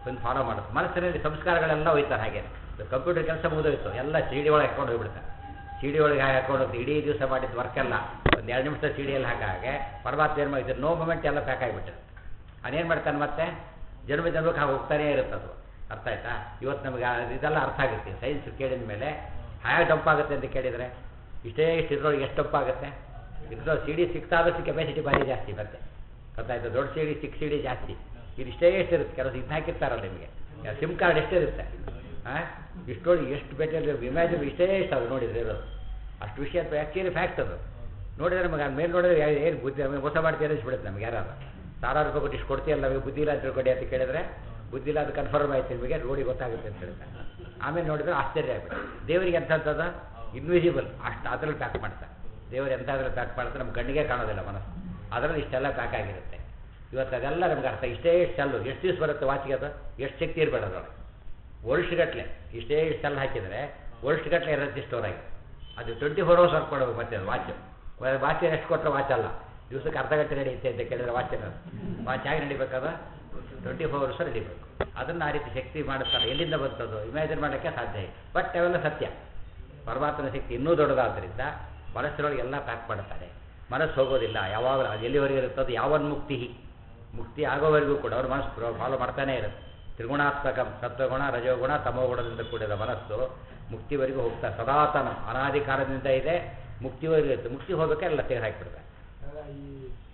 Speaker 1: ಬಂದು ಫಾಲೋ ಮಾಡುತ್ತೆ ಮನಸ್ಸಿನಲ್ಲಿ ಸಂಸ್ಕಾರಗಳೆಲ್ಲ ಹೋಯ್ತಾರೆ ಹಾಗೆ ಕಂಪ್ಯೂಟರ್ ಕೆಲಸ ಮುಗಿದೋಯ್ತು ಎಲ್ಲ ಸಿ ಡಿ ಒಳಗೆ ಹಾಕೊಂಡು ಹೋಗ್ಬಿಡ್ತಾರೆ ಸಿ ಡಿ ಒಳಗೆ ಹಾಕೊಂಡು ಹೋಗ್ತು ಇಡೀ ದಿವಸ ಮಾಡಿದ ವರ್ಕೆಲ್ಲ ಒಂದು ಎರಡು ನಿಮಿಷ ಸಿ ಡಿಯಲ್ಲಿ ಹಾಕಾಗೆ ಪರಮಾತ್ಮ ಏನು ಮಾಡಿದ್ರು ನೋ ಮೂಮೆಂಟ್ ಎಲ್ಲ ಪ್ಯಾಕ್ ಆಗಿಬಿಟ್ಟು ಅದೇನು ಮಾಡ್ತಾನೆ ಮತ್ತೆ ಜನ್ಮ ಜನ್ಮಕ್ಕೆ ಹಾಗೆ ಹೋಗ್ತಾನೇ ಇರುತ್ತೆ ಅದು ಅರ್ಥ ಆಯ್ತಾ ಇವತ್ತು ನಮಗೆ ಆ- ಇದೆಲ್ಲ ಅರ್ಥ ಆಗುತ್ತೆ ಸೈನ್ಸ್ ಕೇಳಿದ ಮೇಲೆ ಹ್ಯಾಗೆ ಡಂಪ್ ಆಗುತ್ತೆ ಅಂತ ಕೇಳಿದರೆ ಇಷ್ಟೇ ಇಷ್ಟು ಇದ್ರೊಳಗೆ ಎಷ್ಟು ಡಂಪ್ ಆಗುತ್ತೆ ಇದ್ರೊಳಗೆ ಸಿ ಡಿ ಸಿಕ್ತಾದಷ್ಟು ಕೆಪಾಸಿಟಿ ಭಾರಿ ಜಾಸ್ತಿ ಮತ್ತೆ ಗೊತ್ತಾಯ್ತು ದೊಡ್ಡ ಸಿ ಡಿ ಚಿಕ್ಕ ಸಿ ಡಿ ಜಾಸ್ತಿ ಇದು ಇಷ್ಟೇ ಎಷ್ಟು ಇರುತ್ತೆ ಕೆಲವು ಇದು ಹಾಕಿರ್ತಾರಲ್ಲ ನಿಮಗೆ ಸಿಮ್ ಕಾರ್ಡ್ ಎಷ್ಟಿರುತ್ತೆ ಹಾಂ ಇಷ್ಟೊಳಗೆ ಎಷ್ಟು ಬೇಕಾದ್ರೆ ಇಮ್ಯಾಜಿನ್ ಇಷ್ಟೇ ಇಷ್ಟು ಅದು ನೋಡಿದ್ರೆ ಇರೋದು ಅಷ್ಟು ವಿಷಯ ಆ್ಯಕ್ಚುಲಿ ಫ್ಯಾಕ್ಟ್ ಅದು ನೋಡಿದ್ರೆ ನಮಗೆ ಅದ್ ಮೇಲೆ ನೋಡಿದ್ರೆ ಏನು ಬುದ್ಧಿ ನಮಗೆ ಮೋಸ ಮಾಡ್ತೀವಿ ಅನಿಸ್ಬಿಡುತ್ತೆ ನಮ್ಗೆ ಯಾರು ಸಾವಿರಾರು ರೂಪಾಯಿ ಕೊಟ್ಟು ಇಷ್ಟು ಕೊಡ್ತೀಯಲ್ಲ ನಮಗೆ ಬುದ್ಧಿ ಇಲ್ಲ ಅಂತ ತಿಳ್ಕೊಡಿ ಅಂತ ಕೇಳಿದ್ರೆ ಬುದ್ಧಿ ಇಲ್ಲ ಅದು ಕನ್ಫರ್ಮ್ ಆಯ್ತು ನಿಮಗೆ ನೋಡಿ ಗೊತ್ತಾಗುತ್ತೆ ಅಂತ ಹೇಳ್ತಾರೆ ಆಮೇಲೆ ನೋಡಿದ್ರೆ ಆಶ್ಚರ್ಯ ಆಗ್ಬಿಟ್ಟು ದೇವರಿಗೆ ಎಂಥದ್ದದ ಇನ್ವಿಸಿಬಲ್ ಅಷ್ಟು ಅದರಲ್ಲಿ ಪ್ಯಾಕ್ ಮಾಡ್ತಾರೆ ದೇವರು ಎಂಥ ಅದ್ರಲ್ಲಿ ಪ್ಯಾಕ್ ಮಾಡ್ತಾರೆ ನಮ್ಮ ಕಣ್ಣಿಗೆ ಕಾಣೋದಿಲ್ಲ ಮನಸ್ಸು ಅದರಲ್ಲಿ ಇಷ್ಟೆಲ್ಲ ಪ್ಯಾಕ್ ಆಗಿರುತ್ತೆ ಇವತ್ತು ಅದೆಲ್ಲ ನಮ್ಗೆ ಅರ್ಥ ಇಷ್ಟೇ ಇಷ್ಟು ಸೆಲ್ಲು ಎಷ್ಟು ದಿವಸ ಬರುತ್ತೆ ವಾಚಿಗೆ ಅದು ಎಷ್ಟು ಶಕ್ತಿ ಇರಬೇಡ ಅದರೊಳಗೆ ವರ್ಷಗಟ್ಟಲೆ ಇಷ್ಟೇ ಇಷ್ಟು ಸೆಲ್ ಹಾಕಿದರೆ ವರ್ಷಗಟ್ಟಲೆ ಇರುತ್ತೆ ಸ್ಟೋರ್ ಆಗಿ ಅದು ಟ್ವೆಂಟಿ ಫೋರ್ ಅವರ್ಸ್ ವರ್ಕ್ ಮಾಡಬೇಕು ಮತ್ತೆ ಅದು ವಾಚ್ ವಾಚ್ ಎಷ್ಟು ಕೊಟ್ಟರೆ ವಾಚ್ ಅಲ್ಲ ದಿವಸಕ್ಕೆ ಅರ್ಧ ಗಂಟೆ ನಡೆಯುತ್ತೆ ಅಂತ ಕೇಳಿದ್ರೆ ವಾಚ್ ವಾಚ್ ಆಗಿ ನಡಿಬೇಕಾದ ಟ್ವೆಂಟಿ ಫೋರ್ ಅವರ್ಸ್ ನಡಿಬೇಕು ಅದನ್ನು ಆ ರೀತಿ ಶಕ್ತಿ ಮಾಡುತ್ತಾರೆ ಎಲ್ಲಿಂದ ಬಂತದ್ದು ಇಮ್ಯಾಜಿನ್ ಮಾಡೋಕ್ಕೆ ಸಾಧ್ಯ ಇಲ್ಲ ಬಟ್ ಅವೆಲ್ಲ ಸತ್ಯ ಪರಮಾತ್ಮನ ಶಕ್ತಿ ಇನ್ನೂ ದೊಡ್ಡದಾದ್ದರಿಂದ ಮನಸ್ಸಿನೊಳಗೆ ಎಲ್ಲ ಪ್ಯಾಕ್ ಮಾಡ್ತಾರೆ ಮನಸ್ಸು ಹೋಗೋದಿಲ್ಲ ಯಾವಾಗ ಅದು ಎಲ್ಲಿವರೆಗೆ ಇರುತ್ತದು ಯಾವನ್ ಮುಕ್ತಿ ಮುಕ್ತಿ ಆಗೋವರೆಗೂ ಕೂಡ ಅವ್ರ ಮನಸ್ಸು ಫಾಲೋ ಮಾಡ್ತಾನೆ ಇರುತ್ತೆ ತ್ರಿಗುಣಾತ್ಮಕ ಸತ್ವಗುಣ ರಜೋಗುಣ ತಮೋಗುಣದಿಂದ ಕೂಡಿದ ಮನಸ್ಸು ಮುಕ್ತಿವರೆಗೂ ಹೋಗ್ತಾ ಸದಾತನ ಅನಾದಿ ಕಾಲದಿಂದ ಇದೆ ಮುಕ್ತಿವರೆಗೂ ಇರುತ್ತೆ ಮುಕ್ತಿ ಹೋಗಬೇಕಾದ್ರೆ ಎಲ್ಲ ತೆಗೆದು ಹಾಕಿಬಿಡ್ತಾರೆ
Speaker 2: ಅಲ್ಲ, ಈ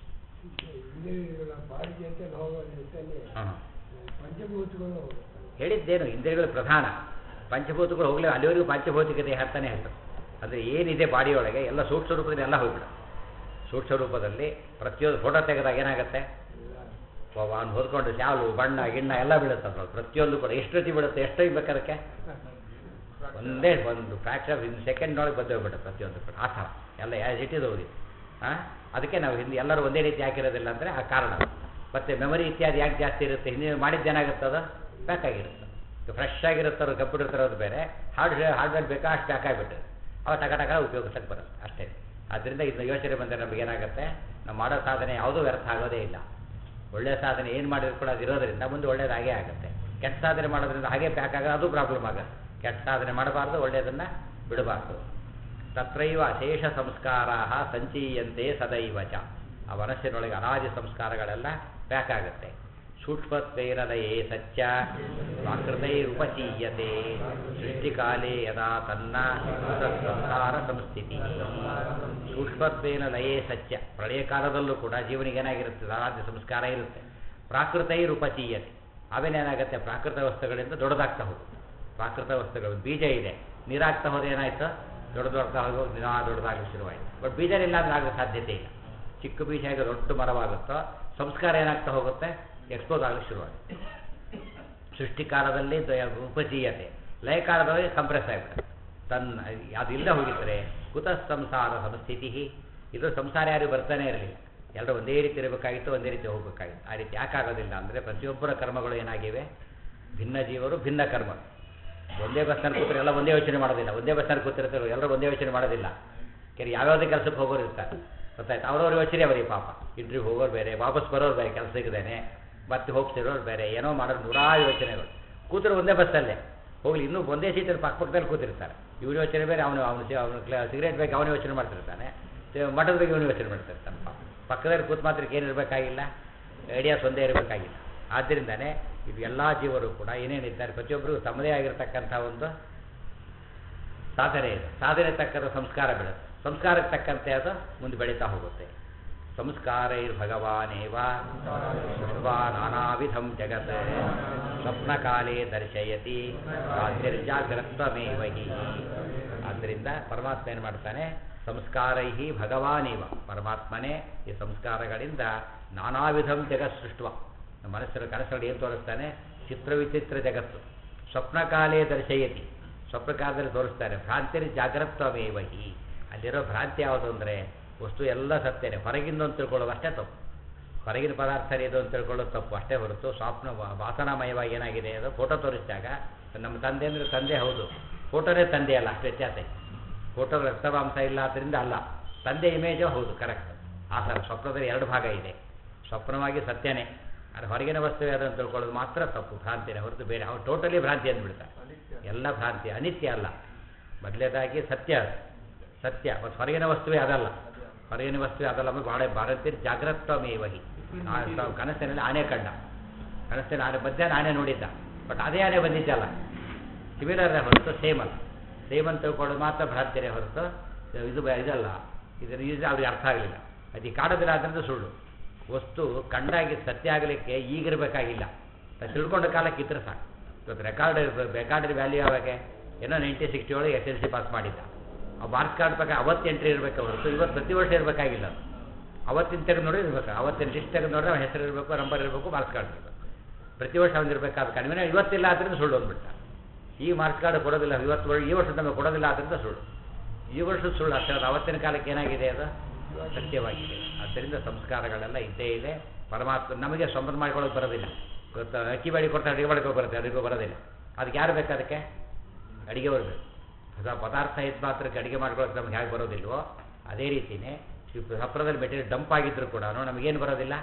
Speaker 2: ಇಂದ್ರಿಯಗಳ ಬಾಡಿಗೆ ಅಂತ ಹೋಗೋ ನಿಟ್ಟಿನಲ್ಲಿ
Speaker 1: ಹಾಂ
Speaker 2: ಪಂಚಭೂತಗಳು ಹೋಗುತ್ತೆ
Speaker 1: ಹೇಳಿದ್ದೇನು ಇಂದ್ರಿಯಗಳು ಪ್ರಧಾನ ಪಂಚಭೂತಗಳು ಹೋಗಲಿ ಅಲ್ಲಿವರೆಗೂ ಪಂಚಭೌತಿಕ ದೇಹ ಅಂತಾನೆ ಹೇಳ್ತಾರೆ ಅಂದರೆ ಏನಿದೆ ಬಾಡಿಯೊಳಗೆ ಎಲ್ಲ ಸೂಕ್ಷ್ಮ ರೂಪದಲ್ಲಿ ಎಲ್ಲ ಹೋಗ್ಬಿಡ ಸೂಕ್ಷ್ಮ ರೂಪದಲ್ಲಿ ಪ್ರತಿಯೊಂದು ಫೋಟೋ ತೆಗೆದಾಗ ಏನಾಗುತ್ತೆ
Speaker 2: ಎಲ್ಲ
Speaker 1: ಅವನು ಹೊದ್ಕೊಂಡು ಶಾಲು ಬಣ್ಣ ಗಿಣ್ಣ ಎಲ್ಲ ಬೀಳುತ್ತೆ ಅದ್ರೊಳಗೆ ಪ್ರತಿಯೊಂದು ಕೂಡ ಎಷ್ಟು ರೀತಿ ಬೀಳುತ್ತೆ ಎಷ್ಟು ಇರ್ಬೇಕು ಅದಕ್ಕೆ ಒಂದೇ ಒಂದು ಫ್ರಾಕ್ಷನ್ ಆಫ್ ಇನ್ ಸೆಕೆಂಡ್ನೊಳಗೆ ಬಂದೋಗ್ಬಿಡುತ್ತೆ ಪ್ರತಿಯೊಂದು ಕೂಡ ಆ ಥರ ಎಲ್ಲ ಆ್ಯಸ್ ಇಟ್ ಇಸ್ ಹೋಗಿ ಹಾಂ ಅದಕ್ಕೆ ನಾವು ಹಿಂದೆ ಎಲ್ಲರೂ ಒಂದೇ ರೀತಿ ಹಾಕಿರೋದಿಲ್ಲ ಅಂದರೆ ಆ ಕಾರಣ ಮತ್ತು ಮೆಮೊರಿ ಇತ್ಯಾದಿ ಯಾಕೆ ಜಾಸ್ತಿ ಇರುತ್ತೆ ಹಿಂದೆ ಮಾಡಿದ್ದೇನಾಗುತ್ತೆ ಅದು ಪ್ಯಾಕ್ ಆಗಿರುತ್ತೆ ಫ್ರೆಶ್ ಆಗಿರುತ್ತೋ ಕಂಪ್ಯೂಟರ್ ತರೋದು ಬೇರೆ ಹಾರ್ಡ್ ಹಾರ್ಡ್ವೇರ್ ಬೇಕಾ ಅಷ್ಟು ಪ್ಯಾಕ್ ಆಗಿಬಿಟ್ಟಿದೆ ಅವ ಟಕ ಟಕ ಉಪಯೋಗಿಸಕ್ಕೆ ಬರುತ್ತೆ ಅಷ್ಟೇ ಆದ್ದರಿಂದ ಇದನ್ನ ಯೋಚನೆ ಬಂದರೆ ನಮಗೆ ಏನಾಗುತ್ತೆ ನಾವು ಮಾಡೋ ಸಾಧನೆ ಯಾವುದೂ ವ್ಯರ್ಥ ಆಗೋದೇ ಇಲ್ಲ ಒಳ್ಳೆಯ ಸಾಧನೆ ಏನು ಮಾಡಿದ್ರು ಕೂಡ ಅದು ಇರೋದ್ರಿಂದ ಮುಂದೆ ಒಳ್ಳೇದಾಗೇ ಆಗುತ್ತೆ ಕೆಟ್ಟ ಸಾಧನೆ ಮಾಡೋದ್ರಿಂದ ಹಾಗೆ ಪ್ಯಾಕ್ ಆಗೋದು ಅದು ಪ್ರಾಬ್ಲಮ್ ಆಗುತ್ತೆ ಕೆಟ್ಟ ಸಾಧನೆ ಮಾಡಬಾರ್ದು ಒಳ್ಳೆಯದನ್ನು ಬಿಡಬಾರ್ದು ತತ್ರೈವ ಅಶೇಷ ಸಂಸ್ಕಾರ ಸಂಚೀಯಂತೆ ಸದೈವ ಚ ಆ ಮನಸ್ಸಿನೊಳಗೆ ಅನಾದಿ ಸಂಸ್ಕಾರಗಳೆಲ್ಲ ಪ್ಯಾಕ್ ಆಗುತ್ತೆ ಸೂಕ್ಷ್ಮತ್ವೈರಲಯೇ ಸತ್ಯ ಪ್ರಾಕೃತೈರುಪಚೀಯತೆ ಸೃಷ್ಟಿಕಾಲೇ ಯದಾ ತನ್ನ ಸಂಸಾರ ಸಂಸ್ಥಿತಿ ಸೂಕ್ಷ್ಮತ್ವೇನ ಲಯೇ ಸತ್ಯ ಪ್ರಳಯ ಕಾಲದಲ್ಲೂ ಕೂಡ ಜೀವನಿಗೆ ಏನಾಗಿರುತ್ತೆ ಅನಾದ್ಯ ಸಂಸ್ಕಾರ ಇರುತ್ತೆ ಪ್ರಾಕೃತೈರುಪಚೀಯತೆ ಆಮೇಲೆ ಏನಾಗುತ್ತೆ ಪ್ರಾಕೃತ ವಸ್ತುಗಳಿಂದ ದೊಡ್ಡದಾಗ್ತಾ ಹೋಗುತ್ತೆ ಪ್ರಾಕೃತ ವಸ್ತುಗಳು ಬೀಜ ಇದೆ ನೀರಾಗ್ತಾ ಹೋದ್ರೆ ಏನಾಯ್ತು ದೊಡ್ಡದಾಗ್ತಾ ಹೋಗಿ ದಿನ ದೊಡ್ಡದಾಗಲು ಶುರುವಾಯಿತು ಬಟ್ ಬೀಜನಿಲ್ಲ ಅಂದ್ರೆ ಆಗೋ ಸಾಧ್ಯತೆ ಇಲ್ಲ ಚಿಕ್ಕ ಬೀಜ ಹೇಗೆ ದೊಡ್ಡ ಮರವಾಗುತ್ತೋ ಸಂಸ್ಕಾರ ಏನಾಗ್ತಾ ಹೋಗುತ್ತೆ ಎಕ್ಸ್ಪೋಸ್ ಆಗಲು ಶುರುವಾಗುತ್ತೆ ಸೃಷ್ಟಿಕಾಲದಲ್ಲಿ ದ್ವಯ ಉಪಜೀಯತೆ ಲಯಕಾಲದಲ್ಲಿ ಕಂಪ್ರೆಸ್ ಆಗಿಬಿಡುತ್ತೆ ತನ್ನ ಅದಿಲ್ಲ ಹೋಗಿದ್ರೆ ಕುತ ಸಂಸಾರ ಸಮಸ್ಥಿತಿ ಇದು ಸಂಸಾರ ಯಾರು ಬರ್ತಾನೆ ಇರಲಿಲ್ಲ ಎಲ್ಲರೂ ಒಂದೇ ರೀತಿ ಇರಬೇಕಾಗಿತ್ತು ಒಂದೇ ರೀತಿ ಹೋಗಬೇಕಾಗಿತ್ತು ಆ ರೀತಿ ಯಾಕಾಗೋದಿಲ್ಲ ಅಂದರೆ ಪ್ರತಿಯೊಬ್ಬರ ಕರ್ಮಗಳು ಏನಾಗಿವೆ ಭಿನ್ನ ಜೀವರು ಭಿನ್ನ ಕರ್ಮ ಒಂದೇ ಬಸ್ನಲ್ಲಿ ಕೂತ್ರೆ ಎಲ್ಲ ಒಂದೇ ಯೋಚನೆ ಮಾಡೋದಿಲ್ಲ ಒಂದೇ ಬಸ್ನಲ್ಲಿ ಕೂತಿರ್ತಾರೆ ಎಲ್ಲರೂ ಒಂದೇ ಯೋಚನೆ ಮಾಡೋದಿಲ್ಲ ಕೆರೆ ಯಾವ್ಯಾವುದೇ ಕೆಲಸಕ್ಕೆ ಹೋಗೋರು ಇರ್ತಾರೆ ಗೊತ್ತಾಯ್ತು ಅವ್ರವ್ರ ಯೋಚನೆ ಅವರಿಗೆ ಪಾಪ ಇಂಟ್ರ್ವ್ಯೂ ಹೋಗೋರು ಬೇರೆ ವಾಪಸ್ ಬರೋರು ಬೇರೆ ಕೆಲಸ ಸಿಗದೇನೆ ಮತ್ತೆ ಹೋಗ್ತಿರೋರು ಬೇರೆ ಏನೋ ಮಾಡೋರು ನೂರಾರು ಯೋಚನೆಗಳು ಕೂತರು ಒಂದೇ ಬಸ್ಸಲ್ಲೇ ಹೋಗ್ಲಿ ಇನ್ನೂ ಒಂದೇ ಸೀಟಲ್ಲಿ ಪಕ್ಕ ಪಕ್ಕದಲ್ಲಿ ಕೂತಿರ್ತಾರೆ ಇವ್ರ ಯೋಚನೆ ಬೇರೆ ಅವನು ಅವನು ಅವನು ಸಿಗರೇಟ್ ಬಗ್ಗೆ ಅವನು ಯೋಚನೆ ಮಾಡ್ತಿರ್ತಾನೆ ತೆ- ಮಠದ ಬಗ್ಗೆ ಇವನು ಯೋಚನೆ ಮಾಡ್ತಿರ್ತಾನೆ ಪಾಪ. ಪಕ್ಕದಲ್ಲಿ ಕೂತ್ ಮಾತ್ರಕ್ಕೆ ಏನು ಇರಬೇಕಾಗಿಲ್ಲ ಐಡಿಯಾಸ್ ಒಂದೇ ಇರಬೇಕಾಗಿಲ್ಲ ಆದ್ದರಿಂದನೇ ಇದು ಎಲ್ಲ ಜೀವರು ಕೂಡ ಏನೇನಿದ್ದಾರೆ ಪ್ರತಿಯೊಬ್ಬರಿಗೂ ತಮ್ಮದೇ ಆಗಿರತಕ್ಕಂಥ ಒಂದು ಸಾಧನೆ ಇದೆ ಸಾಧನೆ ತಕ್ಕಂಥ ಸಂಸ್ಕಾರ ಬೆಳೆಯುತ್ತೆ ಸಂಸ್ಕಾರಕ್ಕೆ ತಕ್ಕಂತೆ ಅದು ಮುಂದೆ ಬೆಳೀತಾ ಹೋಗುತ್ತೆ ಸಂಸ್ಕಾರೈರ್ ಭಗವಾನೇವ ಸೃಷ್ಟ್ವಾ ನಾನಾವಿಧಂ ಜಗತ್ ಸ್ವಪ್ನಕಾಲೇ ದರ್ಶಯತಿ ರಾತ್ರಿರ್ಜಾಗ್ರತ್ವಮೇವ ಹಿ ಆದ್ದರಿಂದ ಪರಮಾತ್ಮ ಏನು ಮಾಡ್ತಾನೆ ಸಂಸ್ಕಾರೈ ಭಗವಾನೇವ ಪರಮಾತ್ಮನೇ ಈ ಸಂಸ್ಕಾರಗಳಿಂದ ನಾನಾ ವಿಧಂ ಜಗತ್ ಸೃಷ್ಟ್ವ ನಮ್ಮ ಮನಸ್ಸಿನ ಕನಸಲ್ಲಿ ಏನು ತೋರಿಸ್ತಾನೆ ಚಿತ್ರವಿಚಿತ್ರ ಜಗತ್ತು ಸ್ವಪ್ನಕಾಲೇ ದರ್ಶಯತಿ ಸ್ವಪ್ನಕಾಲದಲ್ಲಿ ತೋರಿಸ್ತಾನೆ ಭ್ರಾಂತಿರಿ ಜಾಗ್ರತ್ವಮೇವ ಹಿ ಅಲ್ಲಿರೋ ಭ್ರಾಂತಿ ಯಾವುದು ಅಂದರೆ ವಸ್ತು ಎಲ್ಲ ಸತ್ಯನೇ ಹೊರಗಿಂದ ಅಂತ ತಿಳ್ಕೊಳ್ಳೋದು ಅಷ್ಟೇ ತಪ್ಪು ಹೊರಗಿನ ಪದಾರ್ಥನೇ ಇದು ಅಂತ ತಿಳ್ಕೊಳ್ಳೋದು ತಪ್ಪು ಅಷ್ಟೇ ಹೊರತು ಸ್ವಪ್ನ ವಾ- ವಾಸನಾಮಯವಾಗಿ ಏನಾಗಿದೆ ಅದು ಫೋಟೋ ತೋರಿಸಿದಾಗ ನಮ್ಮ ತಂದೆ ಅಂದರೆ ತಂದೆ ಹೌದು ಫೋಟೋನೇ ತಂದೆ ಅಲ್ಲ ಅಷ್ಟು ವ್ಯತ್ಯಾಸ ಇದೆ ಫೋಟೋ ರಕ್ತಮಾಂಸ ಇಲ್ಲ ಆದ್ದರಿಂದ ಅಲ್ಲ ತಂದೆ ಇಮೇಜು ಹೌದು ಕರೆಕ್ಟ್ ಆ ಥರ ಸ್ವಪ್ನದಲ್ಲಿ ಎರಡು ಭಾಗ ಇದೆ ಸ್ವಪ್ನವಾಗಿ ಸತ್ಯನೇ ಅದು ಹೊರಗಿನ ವಸ್ತುವೇ ಅದನ್ನು ತಿಳ್ಕೊಳ್ಳೋದು ಮಾತ್ರ ತಪ್ಪು ಭ್ರಾಂತಿನೇ ಹೊರತು ಬೇರೆ ಅವ್ರು ಟೋಟಲಿ ಭ್ರಾಂತಿ ಅಂದ್ಬಿಡ್ತಾರೆ ಎಲ್ಲ ಭ್ರಾಂತಿ ಅನಿತ್ಯ ಅಲ್ಲ ಮೊದಲೇದಾಗಿ ಸತ್ಯ ಅದು ಸತ್ಯ ಮತ್ತು ಹೊರಗಿನ ವಸ್ತುವೇ ಅದಲ್ಲ ಹೊರಗಿನ ವಸ್ತುವೇ ಅದಲ್ಲ ಅಂದ್ರೆ ಭಾಳ ಭಾರತೀಯ ಜಾಗ್ರತ್ವಮೇವಹಿ ನಾವು ಕನಸಿನಲ್ಲಿ ಆನೆ ಕಂಡ ಕನಸಿನಲ್ಲಿ ಆನೆ ಮಧ್ಯಾಹ್ನ ಆನೆ ನೋಡಿದ್ದ ಬಟ್ ಅದೇ ಆನೆ ಬಂದಿದ್ದಲ್ಲ ಸಿಮಿಲರ್ ಹೊರತು ಸೇಮ್ ಅಲ್ಲ ಸೇಮ್ ಅಂತ ತಿಳ್ಕೊಳ್ಳೋದು ಮಾತ್ರ ಭ್ರಾಂತಿನೇ ಹೊರತು ಇದು ಬ- ಇದಲ್ಲ ಇದನ್ನು ಇದು ಅವ್ರಿಗೆ ಅರ್ಥ ಆಗಲಿಲ್ಲ ಅದು ಈ ಕಾಡೋದಿಲ್ಲ ಅದರಿಂದ ಸುಳ್ಳು ವಸ್ತು ಕಂಡಾಗಿ ಸತ್ಯ ಆಗಲಿಕ್ಕೆ ಈಗಿರಬೇಕಾಗಿಲ್ಲ ಅದು ತಿಳ್ಕೊಂಡ ಕಾಲಕ್ಕೆ ಇದ್ರೆ ಸಾಕು ಇವತ್ತು ರೆಕಾರ್ಡ್ ರೆಕಾರ್ಡ್ ವ್ಯಾಲ್ಯೂ ಯಾವಾಗ ಏನೋ ನೈನ್ಟೀನ್ ಸಿಕ್ಸ್ಟಿ ಒಳಗೆ ಎಸ್ ಎಲ್ ಸಿ ಪಾಸ್ ಮಾಡಿದ್ದ ಆ ಮಾರ್ಕ್ಸ್ ಕಾರ್ಡ್ ಬೇಕಾ ಅವತ್ತು ಎಂಟ್ರಿ ಇರಬೇಕು ಹೊರತು ಇವತ್ತು ಪ್ರತಿ ವರ್ಷ ಇರಬೇಕಾಗಿಲ್ಲ ಅದು ಅವತ್ತಿನ ತೆಗೆದು ನೋಡಿ ಇರ್ಬೇಕು ಅವತ್ತಿನ ಲಿಸ್ಟ್ ತೆಗೆದು ನೋಡಿದ್ರೆ ಅವ್ನ ಹೆಸರು ಇರಬೇಕು ನಂಬರ್ ಇರಬೇಕು ಮಾರ್ಕ್ಸ್ ಕಾರ್ಡ್ ಇರಬೇಕು ಪ್ರತಿ ವರ್ಷ ಅವ್ನು ಇರಬೇಕಾದ ಕಡಿಮೆ ಇವತ್ತಿಲ್ಲ ಆದ್ದರಿಂದ ಸುಳ್ಳು ಅಂದ್ಬಿಟ್ಟ ಈ ಮಾರ್ಕ್ಸ್ ಕಾರ್ಡ್ ಕೊಡೋದಿಲ್ಲ ಇವತ್ತು ವರ್- ಈ ವರ್ಷದ ನಮಗೆ ಕೊಡೋದಿಲ್ಲ ಆದ್ದರಿಂದ ಸುಳ್ಳು ಈ ವರ್ಷದ ಸುಳ್ಳು ಅಷ್ಟೇ ಅದು ಅವತ್ತಿನ ಕಾಲಕ್ಕೆ ಏನಾಗಿದೆ ಅದು ಸತ್ಯವಾಗಿದೆ ಆದ್ದರಿಂದ ಸಂಸ್ಕಾರಗಳೆಲ್ಲ ಇದ್ದೇ ಇದೆ ಪರಮಾತ್ಮ ನಮಗೆ ಸ್ವಂತ ಮಾಡ್ಕೊಳ್ಳೋಕೆ ಬರೋದಿಲ್ಲ ಇವತ್ತು ಅಕ್ಕಿ ಬೇಡಿ ಕೊಡ್ತಾರೆ ಅಡುಗೆ ಮಾಡ್ಕೊ ಬರುತ್ತೆ ಅಡುಗೆ ಬರೋದಿಲ್ಲ ಅದಕ್ಕೆ ಯಾರು ಬೇಕು ಅದಕ್ಕೆ ಅಡುಗೆ ಬರಬೇಕು ಹೊಸ ಪದಾರ್ಥ ಇದ್ದ ಮಾತ್ರಕ್ಕೆ ಅಡುಗೆ ಮಾಡ್ಕೊಳ್ಳೋಕೆ ನಮ್ಗೆ ಹೇಗೆ ಬರೋದಿಲ್ವೋ ಅದೇ ರೀತಿಯೇ ಈ ಸಪ್ರದಲ್ಲಿ ಮೆಟೀರಿಯಲ್ ಡಂಪ್ ಆಗಿದ್ರು ಕೂಡ ನಮಗೇನು ಬರೋದಿಲ್ಲ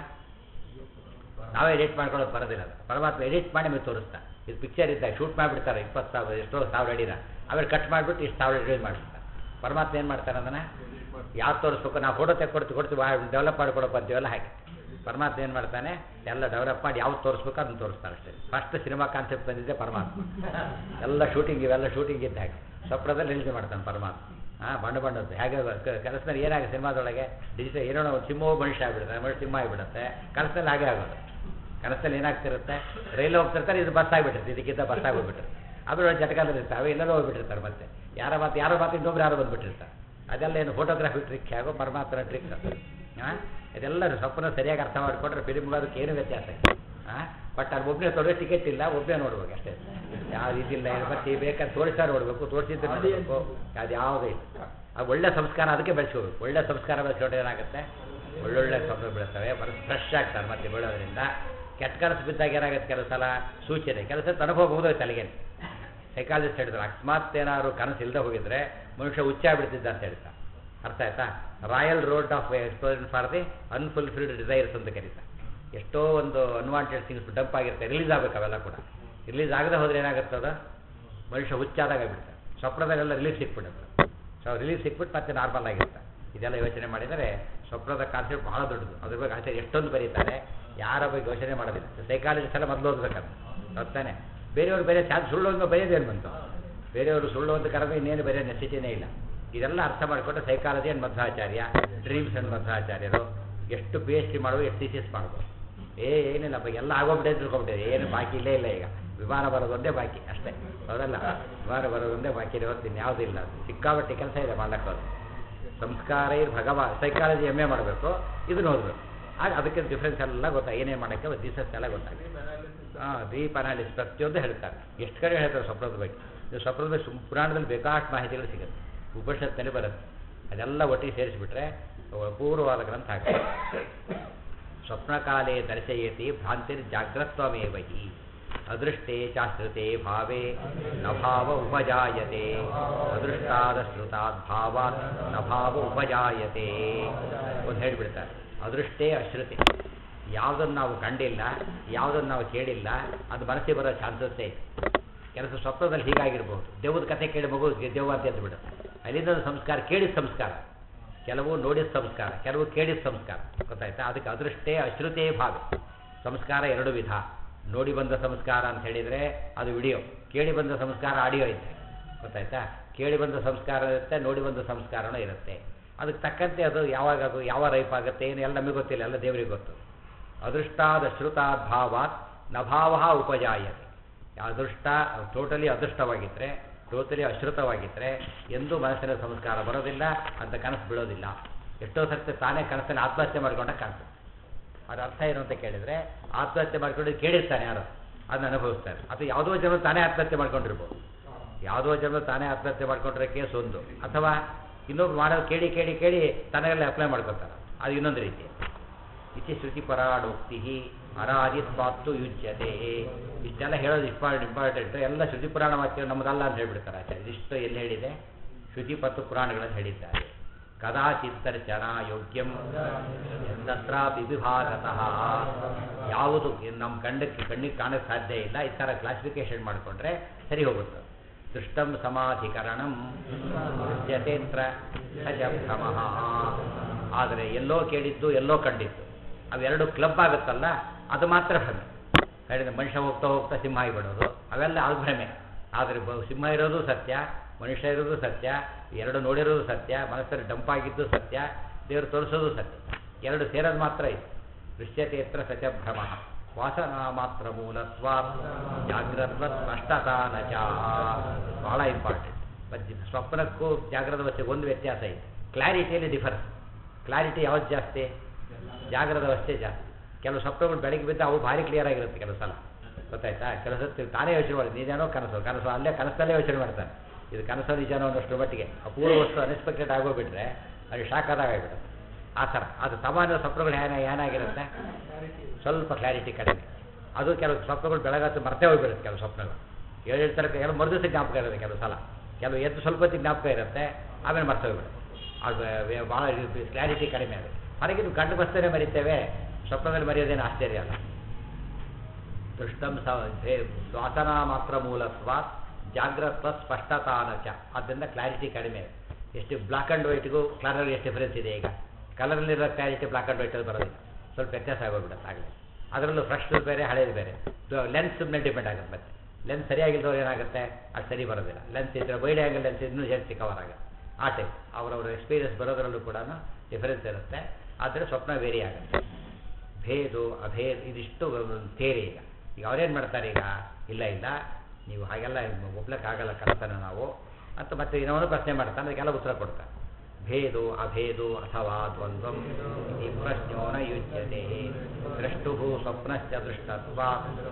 Speaker 1: ನಾವೇ ಎಡಿಟ್ ಮಾಡ್ಕೊಳ್ಳೋಕೆ ಬರೋದಿಲ್ಲ ಅದು ಪರಮಾತ್ಮ ಎಡಿಟ್ ಮಾಡಿ ನಮಗೆ ತೋರಿಸ್ತಾ ಇದು ಪಿಕ್ಚರ್ ಇದ್ದಾಗ ಶೂಟ್ ಮಾಡಿಬಿಡ್ತಾರೆ ಇಪ್ಪತ್ತು ಸಾವಿರ ಎಷ್ಟೋ ಸಾವಿರ ಅಡಿನ ಆಮೇಲೆ ಕಟ್ ಮಾಡಿಬಿಟ್ಟು ಇಷ್ಟು ಸಾವಿರ ರಿಲೀಸ್ ಮಾಡಿಬಿಡ್ತಾರೆ ಪರಮಾತ್ಮ ಏನು ಮಾಡ್ತಾನೆ ಅದನ್ನು ಯಾವ್ದು ತೋರಿಸ್ಬೇಕು ನಾವು ಫೋಟೋ ತೆಕ್ಕೊಡ್ತು ಕೊಡ್ತೀವಿ ಡೆವಲಪ್ ಮಾಡಿಕೊಡಪ್ಪ ಅಂತೀವಲ್ಲ ಹಾಗೆ ಪರಮಾತ್ಮ ಏನು ಮಾಡ್ತಾನೆ ಎಲ್ಲ ಡೆವಲಪ್ ಮಾಡಿ ಯಾವ್ದು ತೋರಿಸ್ಬೇಕು ಅದನ್ನು ತೋರಿಸ್ತಾರೆ ಅಷ್ಟೇ ಫಸ್ಟ್ ಸಿನಿಮಾ ಕಾನ್ಸೆಪ್ಟ್ ಬಂದಿದ್ದೆ ಪರಮಾತ್ಮ ಎಲ್ಲ ಶೂಟಿಂಗ್ ಇವೆಲ್ಲ ಶೂಟಿಂಗ್ ಇದ್ದ ಹಾಗೆ ಸ್ವಪ್ನದಲ್ಲಿ ರಿಲೀಸ್ ಮಾಡ್ತಾನೆ ಪರಮಾತ್ಮ ಹಾಂ ಬಣ್ಣ ಬಣ್ಣದ್ದು ಹೇಗೆ ಕ- ಕನಸಿನಲ್ಲಿ ಏನಾಗುತ್ತೆ ಸಿನಿಮಾದೊಳಗೆ ಡಿಜಿಟಲ್ ಏನೋ ಒಂದು ಸಿಂಹವು ಮನುಷ್ಯ ಆಗಿಬಿಡುತ್ತೆ ಮನುಷ್ಯ ಸಿಂಹ ಆಗಿಬಿಡುತ್ತೆ ಕನಸಲ್ಲಿ ಹಾಗೆ ಆಗೋದು ಕನಸಲ್ಲಿ ಏನಾಗ್ತಿರುತ್ತೆ ರೈಲು ಹೋಗ್ತಿರ್ತಾರೆ ಇದು ಬಸ್ ಆಗಿಬಿಟ್ಟಿರುತ್ತೆ ಇದಕ್ಕಿಂತ ಬಸ್ ಆಗೋಗ್ಬಿಟ್ಟಿರುತ್ತೆ ಆಮೇಲೆ ಜಟಕಾಲದಲ್ಲಿ ಇರ್ತಾವೆ ಎಲ್ಲರೂ ಹೋಗ್ಬಿಟ್ಟಿರ್ತಾರೆ ಮತ್ತೆ ಯಾರ ಮಾತು ಯಾರೋ ಮಾತು ಇನ್ನೊಬ್ರು ಯಾರೋ ಬಂದ್ಬಿಟ್ಟಿರ್ತಾರೆ ಅದೆಲ್ಲ ಏನು ಫೋಟೋಗ್ರಫಿ ಟ್ರಿಕ್ ಹೇಗೋ ಪರಮಾತ್ಮನ ಟ್ರಿಕ್ ಹಾಂ ಇದೆಲ್ಲ ಸ್ವಪ್ನ ಸರಿಯಾಗಿ ಅರ್ಥ ಮಾಡಿಕೊಂಡ್ರೆ ಫಿಲಿಮ್ಗೆ ಅದಕ್ಕೆ ಏನು ವ್ಯತ್ಯಾಸ ಇಲ್ಲ ಹಾಂ ಬಟ್ ಅಲ್ಲಿ ಒಬ್ಬನೇ ತೊಡೋ ಟಿಕೆಟ್ ಇಲ್ಲ ಒಬ್ಬನೇ ನೋಡ್ಬೇಕು ಅಷ್ಟೇ ಯಾವ ರೀತಿ ಇಲ್ಲ ಏನು ಮತ್ತೆ ಬೇಕಾದ್ರೆ ತೋರಿಸ್ತಾ ನೋಡಬೇಕು ತೋರಿಸಿದ್ದು ನೋಡಬೇಕು ಅದು ಯಾವುದೇ ಇಲ್ಲ ಆ ಒಳ್ಳೆ ಸಂಸ್ಕಾರ ಅದಕ್ಕೆ ಬೆಳೆಸ್ಕೋಬೇಕು ಒಳ್ಳೆ ಸಂಸ್ಕಾರ ಬೆಳೆಸ್ಕೊಂಡ್ರೆ ಏನಾಗುತ್ತೆ ಒಳ್ಳೊಳ್ಳೆ ಸಂಸ್ಕಾರ ಬೆಳೆಸ್ತವೆ ಮನಸ್ಸು ಫ್ರೆಶ್ ಆಗ್ತಾರೆ ಮತ್ತೆ ಬೆಳೆಯೋದ್ರಿಂದ ಕೆಟ್ಟ ಕನಸು ಬಿದ್ದಾಗ ಏನಾಗುತ್ತೆ ಕೆಲವು ಸಲ ಸೂಚನೆ ಕೆಲಸ ಅನುಭವ ಹೋಗೋದು ತಲೆಗೆ ಸೈಕಾಲಜಿಸ್ಟ್ ಹೇಳಿದ್ರು ಅಕಸ್ಮಾತ್ ಏನಾದ್ರು ಕನಸು ಇಲ್ಲದೆ ಹೋಗಿದ್ರೆ ಮನುಷ್ಯ ಹುಚ್ಚ ಬಿಡ್ತಿದ್ದ ಅಂತ ಹೇಳ್ತಾ ಅರ್ಥ ಆಯ್ತಾ royal road of explosion for the unfulfilled desires ಅಂತ ಕರೀತಾ ಎಷ್ಟೋ ಒಂದು ಅನ್ವಾಂಟೆಡ್ ಥಿಂಗ್ಸ್ ಡಂಪ್ ಆಗಿರುತ್ತೆ ರಿಲೀಸ್ ಆಗಬೇಕು ಅವೆಲ್ಲ ಕೂಡ ರಿಲೀಸ್ ಆಗದೆ ಹೋದ್ರೆ ಏನಾಗುತ್ತೆ ಅದು ಮನುಷ್ಯ ಹುಚ್ಚಾದಾಗ ಆಗ್ಬಿಡ್ತಾರೆ ಸ್ವಪ್ನದಲ್ಲೆಲ್ಲ ರಿಲೀಫ್ ಸಿಕ್ಬಿಡುತ್ತೆ ಸೊ ರಿಲೀಫ್ ಸಿಕ್ಬಿಟ್ಟು ಮತ್ತೆ ನಾರ್ಮಲ್ ಆಗಿರುತ್ತೆ ಇದೆಲ್ಲ ಯೋಚನೆ ಮಾಡಿದರೆ ಸ್ವಪ್ನದ ಕಾನ್ಸೆಪ್ಟ್ ಬಹಳ ದೊಡ್ಡದು ಅದ್ರ ಬಗ್ಗೆ ಆಚಾರ್ಯ ಎಷ್ಟೊಂದು ಬರೀತಾರೆ ಯಾರ ಬಗ್ಗೆ ಯೋಚನೆ ಮಾಡೋದಿಲ್ಲ ಸೈಕಾಲಜಿಸ್ಟ್ ಎಲ್ಲ ಮೊದಲು ಓದ್ಬೇಕಂತ ಗೊತ್ತಾನೆ ಬೇರೆಯವರು ಬೇರೆ ಚಾನ್ಸ್ ಸುಳ್ಳು ಅಂತ ಬರೆಯೋದೇನು ಬಂತು ಬೇರೆಯವರು ಸುಳ್ಳು ಅಂತ ಕರೆದ್ರೆ ಇನ್ನೇನು ಬೇರೆ ನೆಸಿಟಿನೇ ಇಲ್ಲ ಇದೆಲ್ಲ ಅರ್ಥ ಮಾಡಿಕೊಂಡು psychology and Madhvacharya dreams and ಮಧ್ವಾಚಾರ್ಯರು ಎಷ್ಟು ಪಿ ಎಚ್ ಡಿ ಮಾಡ್ಬೋದು ಎಷ್ಟು ಥೀಸಿಸ್ ಮಾಡ್ಬೋದು ಏ ಏನಿಲ್ಲ ಬ- ಎಲ್ಲ ಆಗೋಗ್ಬಿಟ್ಟೆ ತಿಳ್ಕೊಂಬಿಟ್ಟಿದೆ ಏನು ಬಾಕಿ ಇಲ್ಲೇ ಇಲ್ಲ ಈಗ ವಿಮಾನ ಬರೋದೊಂದೇ ಬಾಕಿ ಅಷ್ಟೇ ಹೌದಲ್ಲ ವಿಮಾನ ಬರೋದೊಂದೇ ಬಾಕಿ ಇದೆ ಹೊತ್ತು ಇನ್ಯಾವುದೂ ಇಲ್ಲ ಸಿಕ್ಕಾಪಟ್ಟೆ ಕೆಲಸ ಇದೆ ಮಾಡ್ಲಕ್ಕೋದು ಸಂಸ್ಕಾರ ಇದು ಭಗವ ಸೈಕಾಲಜಿ ಎಮ್ ಎ ಮಾಡಬೇಕು ಇದನ್ನ ಓದಬೇಕು ಆಗ ಅದಕ್ಕೆ ಡಿಫ್ರೆನ್ಸ್ ಎಲ್ಲ ಗೊತ್ತಾ ಏನೇನು ಮಾಡೋಕ್ಕೆ ದಿಸಸ್ ಎಲ್ಲ ಗೊತ್ತಾಗುತ್ತೆ ಹಾಂ ದೀಪ್ ಅನಾಲಿಸ್ ಪ್ರತಿಯೊಂದು ಹೇಳ್ತಾರೆ ಎಷ್ಟು ಕಡೆ ಹೇಳ್ತಾರೆ ಸ್ವಪ್ನದ ಬಗ್ಗೆ ನೀವು ಸ್ವಪ್ನದ ಬಗ್ಗೆ ಸುಮ್- ಪುರಾಣದಲ್ಲಿ ಬೇಕಾಷ್ಟು ಮಾಹಿತಿಗಳು ಸಿಗುತ್ತೆ ಉಪನಿಷತ್ನಲ್ಲಿ ಬರುತ್ತೆ ಅದೆಲ್ಲ ಒಟ್ಟಿಗೆ ಸೇರಿಸಿಬಿಟ್ರೆ ಪೂರ್ವವಾದ ಗ್ರಂಥ ಆಗ್ತದೆ ಸ್ವಪ್ನಕಾಲೇ ದರ್ಶಯತಿ ಭ್ರಾಂತಿರ್ ಜಾಗ್ರತ್ವಮೇವ ಹಿ ಅದೃಷ್ಟೇ ಚಾಶ್ರಿತೆ ಭಾವೇ ನಭಾವ ಉಪಜಾಯತೆ ಅದೃಷ್ಟಾದ ಶ್ರುತಾದ್ ಭಾವಾತ್ ನಭಾವ ಉಪಜಾಯತೆ ಒಂದು ಹೇಳಿಬಿಡ್ತಾರೆ ಅದೃಷ್ಟೇ ಅಶ್ರುತಿ ಯಾವುದನ್ನು ನಾವು ಕಂಡಿಲ್ಲ ಯಾವುದನ್ನು ನಾವು ಕೇಳಿಲ್ಲ ಅದು ಮನಸ್ಸಿಗೆ ಬರೋ ಚಾನ್ಸಸ್ಸೇ ಇದೆ ಕೆಲಸ ಸ್ವಪ್ನದಲ್ಲಿ ಹೀಗಾಗಿರ್ಬೋದು ದೆವ್ವದ ಕಥೆ ಕೇಳಿ ಮಗು ದೆವ್ವ ಅಂತ ಎದ್ದು ಬಿಡುತ್ತೆ ಅಲ್ಲಿಂದ ಒಂದು ಸಂಸ್ಕಾರ ಕೇಳಿದ ಸಂಸ್ಕಾರ ಕೆಲವು ನೋಡಿದ ಸಂಸ್ಕಾರ ಕೆಲವು ಕೇಳಿದ ಸಂಸ್ಕಾರ ಗೊತ್ತಾಯ್ತಾ ಅದಕ್ಕೆ ಅದೃಷ್ಟೇ ಅಶ್ರುತೇ ಭಾವ ಸಂಸ್ಕಾರ ಎರಡು ವಿಧ ನೋಡಿ ಬಂದ ಸಂಸ್ಕಾರ ಅಂತ ಹೇಳಿದರೆ ಅದು ವಿಡಿಯೋ ಕೇಳಿ ಬಂದ ಸಂಸ್ಕಾರ ಆಡಿಯೋ ಇದೆ ಗೊತ್ತಾಯ್ತಾ ಕೇಳಿ ಬಂದ ಸಂಸ್ಕಾರ ಇರುತ್ತೆ ನೋಡಿ ಬಂದ ಸಂಸ್ಕಾರನೂ ಇರುತ್ತೆ ಅದಕ್ಕೆ ತಕ್ಕಂತೆ ಅದು ಯಾವಾಗ ಅದು ಯಾವ ರೈಪ್ ಆಗುತ್ತೆ ಏನು ಎಲ್ಲ ನಮಗೆ ಗೊತ್ತಿಲ್ಲ ಎಲ್ಲ ದೇವರಿಗೆ ಗೊತ್ತು ಅದೃಷ್ಟಾದ ಶ್ರುತಾದ್ ಭಾವಾತ್ ನಭಾವ ಉಪಜಾಯತೆ ಅದೃಷ್ಟ ಟೋಟಲಿ ಅದೃಷ್ಟವಾಗಿದ್ದರೆ ಟೋಟಲಿ ಅಶ್ರುತವಾಗಿದ್ದರೆ ಎಂದೂ ಮನಸ್ಸಿನ ಸಂಸ್ಕಾರ ಬರೋದಿಲ್ಲ ಅಂತ ಕನಸು ಬೀಳೋದಿಲ್ಲ ಎಷ್ಟೋ ಸರ್ತಿ ತಾನೇ ಕನಸನ್ನು ಆತ್ಮಹತ್ಯೆ ಮಾಡ್ಕೊಂಡ ಕನಸು ಅದ್ರ ಅರ್ಥ ಏನು ಅಂತ ಕೇಳಿದರೆ ಆತ್ಮಹತ್ಯೆ ಮಾಡ್ಕೊಂಡು ಕೇಳಿರ್ತಾನೆ ಯಾರು ಅದನ್ನ ಅನುಭವಿಸ್ತಾರೆ ಅಥವಾ ಯಾವುದೋ ಜನ ತಾನೇ ಆತ್ಮಹತ್ಯೆ ಮಾಡ್ಕೊಂಡಿರ್ಬೋದು ಯಾವುದೋ ಜನ ತಾನೇ ಆತ್ಮಹತ್ಯೆ ಮಾಡ್ಕೊಂಡಿರೋ ಕೇಸ್ ಒಂದು ಅಥವಾ ಇನ್ನೊಬ್ರು ಮಾಡೋದು ಕೇಳಿ ಕೇಳಿ ಕೇಳಿ ತನಗೆಲ್ಲ ಅಪ್ಲೈ ಮಾಡ್ಕೊತಾರೆ ಅದು ಇನ್ನೊಂದು ರೀತಿ ಇತಿ ಶ್ರುತಿ ಪರಾಡೋಕ್ತಿ ಅರಾದಿ ಸ್ವಾತ್ತು ಯುಜ್ಯತೆ ಇಷ್ಟೆಲ್ಲ ಹೇಳೋದು ಇಂಪಾರ್ಟೆಂಟ್ ಇಂಪಾರ್ಟೆಂಟ್ ಎಲ್ಲ ಶ್ರುತಿ ಪುರಾಣ ವಾಕ್ಯ ನಮ್ಮದಲ್ಲ ಅಂತ ಹೇಳ್ಬಿಡ್ತಾರೆ ಆಚಾರ್ಯ ಇದಿಷ್ಟು ಎಲ್ಲಿ ಹೇಳಿದೆ ಶ್ರುತಿ ಮತ್ತು ಪುರಾಣಗಳನ್ನು ಹೇಳಿದ್ದಾರೆ ಕದಾಚಿತ್ತರ್ಚನ ಯೋಗ್ಯಂ ತತ್ರಾಪಿ ವಿಭಾಗತಃ ಯಾವುದು ನಮ್ಮ ಕಣ್ಣಕ್ಕೆ ಕಣ್ಣಿಗೆ ಕಾಣಕ್ಕೆ ಸಾಧ್ಯ ಇಲ್ಲ ಈ ಥರ ಕ್ಲಾಸಿಫಿಕೇಶನ್ ಮಾಡಿಕೊಂಡ್ರೆ ಸರಿ ಹೋಗುತ್ತೆ ದೃಷ್ಟಂ ಸಮಾಧಿಕರಣಂ ದೃಶ್ಯತೇತ್ರ ಸಜಭ್ರಮಃ ಆದರೆ ಎಲ್ಲೋ ಕೇಳಿದ್ದು ಎಲ್ಲೋ ಕಂಡಿದ್ದು ಅವೆರಡು ಕ್ಲಬ್ ಆಗುತ್ತಲ್ಲ ಅದು ಮಾತ್ರ ಭ್ರಮೆ ಹೇಳಿದ ಮನುಷ್ಯ ಹೋಗ್ತಾ ಹೋಗ್ತಾ ಸಿಂಹ ಆಗಿಬಿಡೋದು ಅವೆಲ್ಲ ಅದು ಭ್ರಮೆ ಆದರೆ ಬ- ಸಿಂಹ ಇರೋದು ಸತ್ಯ ಮನುಷ್ಯ ಇರೋದು ಸತ್ಯ ಎರಡು ನೋಡಿರೋದು ಸತ್ಯ ಮನಸ್ಸಲ್ಲಿ ಡಂಪ್ ಆಗಿದ್ದು ಸತ್ಯ ದೇವರು ತೋರಿಸೋದು ಸತ್ಯ ಎರಡು ಸೇರೋದು ಮಾತ್ರ ಇದೆ ದೃಶ್ಯತೇತ್ರ ಸತ್ಯಭ್ರಮ ವಾಸನಾ ಮಾತ್ರ ಮೂಲತ್ವ ಜಾಗ್ರತ್ವ ಸ್ಪಷ್ಟತಾ ನಚ ಬಹಳ ಇಂಪಾರ್ಟೆಂಟ್ ಮತ್ತು ಸ್ವಪ್ನಕ್ಕೂ ಜಾಗ್ರದ ಅವಸ್ಥೆಗೆ ಒಂದು ವ್ಯತ್ಯಾಸ ಇದೆ ಕ್ಲಾರಿಟಿಯಲ್ಲಿ ಡಿಫರೆನ್ಸ್ ಕ್ಲಾರಿಟಿ ಯಾವ್ದು ಜಾಸ್ತಿ ಜಾಗ್ರದ ಅವಸ್ಥೆ ಜಾಸ್ತಿ ಕೆಲವು ಸ್ವಪ್ನಗಳು ಬೆಳಗ್ಗೆ ಬಿದ್ದು ಅವು ಭಾರಿ ಕ್ಲಿಯರ್ ಆಗಿರುತ್ತೆ ಕೆಲವು ಸಲ ಗೊತ್ತಾಯ್ತಾ ಕೆಲಸ ತಾನೇ ಯೋಚನೆ ಮಾಡಿ ನಿಜಾನೋ ಕನಸು ಕನಸು ಅಲ್ಲೇ ಕನಸಲ್ಲೇ ಯೋಚನೆ ಮಾಡ್ತಾನೆ ಇದು ಕನಸೋ ನಿಜಾನೋ ಅನ್ನೋಷ್ಟು ಮಟ್ಟಿಗೆ ಅಪೂರ್ವ ವಸ್ತು ಅನ್ಎಕ್ಸ್ಪೆಕ್ಟೆಡ್ ಆಗೋಗ್ಬಿಟ್ರೆ ಅದು ಶಾಕ್ ಆದಾಗ ಆಗಿಬಿಡುತ್ತೆ ಆ ಥರ ಅದು ಸಾಮಾನ್ಯ ಸ್ವಪ್ನಗಳು ಏನ ಏನಾಗಿರುತ್ತೆ ಸ್ವಲ್ಪ ಕ್ಲಾರಿಟಿ ಕಡಿಮೆ ಅದು ಕೆಲವು ಸ್ವಪ್ನಗಳು ಬೆಳಗಾತು ಮರ್ತೇ ಹೋಗ್ಬಿಡುತ್ತೆ ಕೆಲವು ಸ್ವಪ್ನಗಳು ಏಳು ಏಳು ತನಕ ಕೆಲವು ಮರುದಿವಸ ಜ್ಞಾಪಕ ಇರುತ್ತೆ ಕೆಲವು ಸಲ ಕೆಲವು ಎದ್ದು ಸ್ವಲ್ಪ ಹೊತ್ತಿಗೆ ಜ್ಞಾಪಕ ಇರುತ್ತೆ ಆಮೇಲೆ ಮರ್ತ ಹೋಗ್ಬಿಡುತ್ತೆ ಅದು ವೇ- ಭಾಳ ಕ್ಲಾರಿಟಿ ಕಡಿಮೆ ಆಗುತ್ತೆ ಹೊರಗೆ ಇದು ಕಂಡು ಬಸ್ತೇನೆ ಮರಿತೇವೆ ಸ್ವಪ್ನದಲ್ಲಿ ಮರೆಯೋದೇನು ಆಶ್ಚರ್ಯ ಅಲ್ಲ ದೃಷ್ಟಂ ಸ ಭೇ- ವಾಸನಾ ಮಾತ್ರ ಮೂಲತ್ವ ಜಾಗ್ರತ್ವ ಸ್ಪಷ್ಟತಾನ ಚ ಆದ್ದರಿಂದ ಕ್ಲಾರಿಟಿ ಕಡಿಮೆ ಇದೆ. ಎಷ್ಟು ಬ್ಲಾಕ್ ಆ್ಯಂಡ್ ವೈಟ್ಗೂ ಕಲರಲ್ಲಿ ಎಷ್ಟು ಡಿಫರೆನ್ಸ್ ಇದೆ ಈಗ ಕಲರಲ್ಲಿರೋ ಕ್ಲಾರಿಟಿ ಬ್ಲಾಕ್ ಆ್ಯಂಡ್ ವೈಟಲ್ಲಿ ಬರೋದಿಲ್ಲ ಸ್ವಲ್ಪ ವ್ಯತ್ಯಾಸ ಆಗೋಗ್ಬಿಡುತ್ತೆ ಆಗಲೇ ಅದರಲ್ಲೂ ಫ್ರೆಶ್ ಬೇರೆ ಹಳೇದು ಬೇರೆ ಲೆನ್ಸ್ ಮೇಲೆ ಡಿಪೆಂಡ್ ಆಗುತ್ತೆ ಮತ್ತೆ ಲೆನ್ಸ್ ಸರಿಯಾಗಿಲ್ದವ್ರು ಏನಾಗುತ್ತೆ ಅದು ಸರಿ ಬರೋದಿಲ್ಲ ಲೆನ್ಸ್ ಇದ್ದರೆ ವೈಡ್ ಆ್ಯಂಗಲ್ ಲೆನ್ಸ್ ಇನ್ನೂ ಜಾಸ್ತಿ ಕವರ್ ಆಗುತ್ತೆ ಆ ಟೈಪ್ ಅವರವರ ಎಕ್ಸ್ಪೀರಿಯನ್ಸ್ ಬರೋದರಲ್ಲೂ ಕೂಡ ಡಿಫರೆನ್ಸ್ ಇರುತ್ತೆ ಆದರೆ ಸ್ವಪ್ನ ವೇರಿ ಆಗುತ್ತೆ ಭೇದು ಅಭೇದ್ ಇದಿಷ್ಟು ಥೇರಿ ಈಗ ಈಗ ಅವ್ರೇನು ಮಾಡ್ತಾರೆ ಈಗ ಇಲ್ಲ ಇಲ್ಲ ನೀವು ಹಾಗೆಲ್ಲ ಒಪ್ಲಕ್ಕಾಗಲ್ಲ ಕನಸನ್ನು ನಾವು ಅಂತ ಮತ್ತೆ ಇನ್ನೊಂದು ಪ್ರಶ್ನೆ ಮಾಡ್ತಾನೆ ಅದಕ್ಕೆಲ್ಲ ಉತ್ತರ ಕೊಡ್ತಾರೆ ಭೇದು ಅಭೇದು ಅಥವಾ ದ್ವಂದ್ವಂ ಈ ಪ್ರಶ್ನೋ ನ ಯುಜ್ಯತೆ ದ್ರಷ್ಟು ಸ್ವಪ್ನಶ್ಚ ದೃಷ್ಟತ್ವ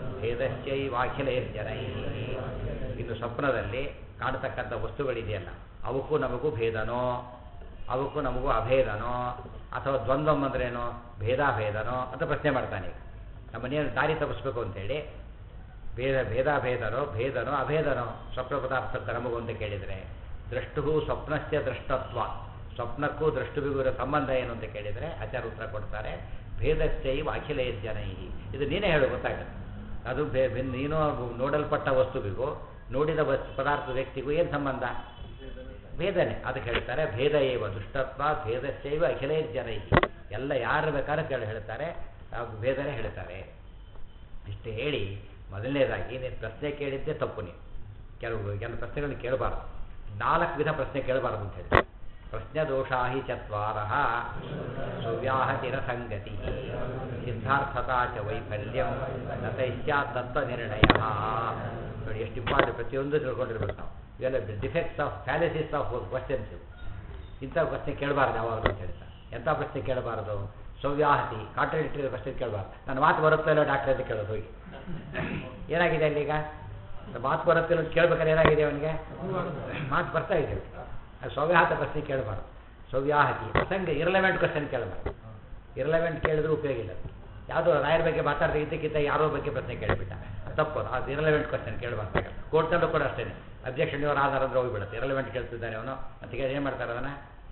Speaker 1: ಭೇದಶ್ಚೈವಾಖಿಲೈರ್ಜನೈ ಇನ್ನು ಸ್ವಪ್ನದಲ್ಲಿ ಕಾಣತಕ್ಕಂಥ ವಸ್ತುಗಳಿದೆಯಲ್ಲ ಅವಕ್ಕೂ ನಮಗೂ ಭೇದನೋ ಅವಕ್ಕೂ ನಮಗೂ ಅಭೇದನೋ ಅಥವಾ ದ್ವಂದ್ವಂ ಅಂದ್ರೇನೋ ಭೇದಾಭೇದನೋ ಅಂತ ಪ್ರಶ್ನೆ ಮಾಡ್ತಾನೆ ಈಗ ನಮ್ಮನ್ನೇನು ದಾರಿ ತಪ್ಪಿಸ್ಬೇಕು ಅಂತೇಳಿ ಭೇದ ಭೇದಾಭೇದನೋ ಭೇದನೋ ಅಭೇದನೋ ಸ್ವಪ್ನ ಪದಾರ್ಥಕ್ಕೆ ನಮಗೂ ಅಂತ ಕೇಳಿದರೆ ದೃಷ್ಟು ಸ್ವಪ್ನಶ್ಚ ದೃಷ್ಟತ್ವ ಸ್ವಪ್ನಕ್ಕೂ ದೃಷ್ಟುವಿಗೂ ಇರೋ ಸಂಬಂಧ ಏನು ಅಂತ ಕೇಳಿದರೆ ಆಚಾರ ಉತ್ತರ ಕೊಡ್ತಾರೆ ಭೇದಶ್ಚೈವ ಅಖಿಲೈರ್ ಜನೈ ಇದು ನೀನೇ ಹೇಳು ಗೊತ್ತಾಗುತ್ತೆ ಅದು ಭೇ ಭಿನ್ನ ನೀನು ನೋಡಲ್ಪಟ್ಟ ವಸ್ತುವಿಗೂ ನೋಡಿದ ವಸ್ತು ಪದಾರ್ಥ ವ್ಯಕ್ತಿಗೂ ಏನು ಸಂಬಂಧ ಭೇದನೆ ಅದಕ್ಕೆ ಹೇಳ್ತಾರೆ ಭೇದ ಏವ ದುಷ್ಟತ್ವ ಭೇದಶ್ಚೈವ ಅಖಿಲೈರ್ ಜನೈ ಎಲ್ಲ ಯಾರು ಬೇಕಾದ್ರೆ ಕೇಳಿ ಹೇಳ್ತಾರೆ ಆ ಭೇದನೆ ಹೇಳ್ತಾರೆ ಇಷ್ಟು ಹೇಳಿ ಮೊದಲನೇದಾಗಿ ನೀನು ಪ್ರಶ್ನೆ ಕೇಳಿದ್ದೇ ತಪ್ಪು ನೀವು ಕೆಲವು ಕೆಲವು ಪ್ರಶ್ನೆಗಳನ್ನ ಕೇಳಬಾರ್ದು ನಾಲ್ಕು ವಿಧ ಪ್ರಶ್ನೆ ಕೇಳಬಾರ್ದು ಅಂತ ಹೇಳಿ ಪ್ರಶ್ನೆ ದೋಷಾ ಹಿ ಚತ್ವಾರ ಸುವ್ಯಾಹತಿರ ಸಂಗತಿ ಸಿದ್ಧಾರ್ಥತಾ ಚ ವೈಫಲ್ಯಂ ನತೈಶ್ಚ ತತ್ವ ನಿರ್ಣಯ ನೋಡಿ ಎಷ್ಟು ಇಂಪಾರ್ಟೆಂಟ್ ಪ್ರತಿಯೊಂದು ತಿಳ್ಕೊಂಡಿರ್ಬೇಕು ನಾವು ಇವೆಲ್ಲ defects of fallacies of questions ಇಂಥ ಪ್ರಶ್ನೆ ಕೇಳಬಾರ್ದು ಯಾವಾಗಲೂ ಅಂತ ಹೇಳ್ತಾರೆ ಎಂಥ ಪ್ರಶ್ನೆ ಕೇಳಬಾರ್ದು ಸೌವ್ಯಾಹತಿ ಕಾಂಟ್ರಡಿಕ್ಟರಿ ಪ್ರಶ್ನೆ ಕೇಳಬಾರ್ದು ನನ್ನ ಮಾತು ಬರುತ್ತೋ ಇಲ್ಲೋ ಡಾಕ್ಟರ್ ಅಂತ ಕೇಳೋದು ಹೋಗಿ ಏನಾಗಿದೆ ಅಲ್ಲಿ ಈಗ ಮಾತು ಬರುತ್ತಿಲ್ಲ ಅಂತ ಕೇಳ್ಬೇಕಾದ್ರೆ ಏನಾಗಿದೆ ಅವನಿಗೆ ಮಾತು ಬರ್ತಾ ಇದೆ ಅದು ಸೌವ್ಯಾಹತ ಪ್ರಶ್ನೆ ಕೇಳಬಾರ್ದು ಸೌವ್ಯಾಹತಿ ಪ್ರಸಂಗ ಇರಲೆವೆಂಟ್ ಕ್ವಶನ್ ಕೇಳಬಾರ್ದು ಇರಲೆವೆಂಟ್ ಕೇಳಿದ್ರೂ ಉಪಯೋಗ ಇಲ್ಲ ಯಾವುದೋ ರಾಯರ ಬಗ್ಗೆ ಮಾತಾಡ್ತಾ ಇದ್ದಕ್ಕಿಂತ ಯಾರೋ ಬಗ್ಗೆ ಪ್ರಶ್ನೆ ಕೇಳಿಬಿಟ್ಟ ತಪ್ಪು ಅದು. ಅದು ಇರಲೆವೆಂಟ್ ಕ್ವಶನ್ ಕೇಳಬಾರ್ದು ಕೋರ್ಟಲ್ಲೂ ಕೂಡ ಅಷ್ಟೇ ಅಬ್ಜೆಕ್ಷನ್ ಇವ್ರ ಆಧಾರ ಅಂದ್ರೆ ಹೋಗಿಬಿಡುತ್ತೆ ಇರಲೆವೆಂಟ್ ಕೇಳ್ತಿದ್ದಾನೆ ಅವನು ಅಂತ ಕೇಳಿ ಏನು ಮಾಡ್ತಾರೆ ಅದನ್ನು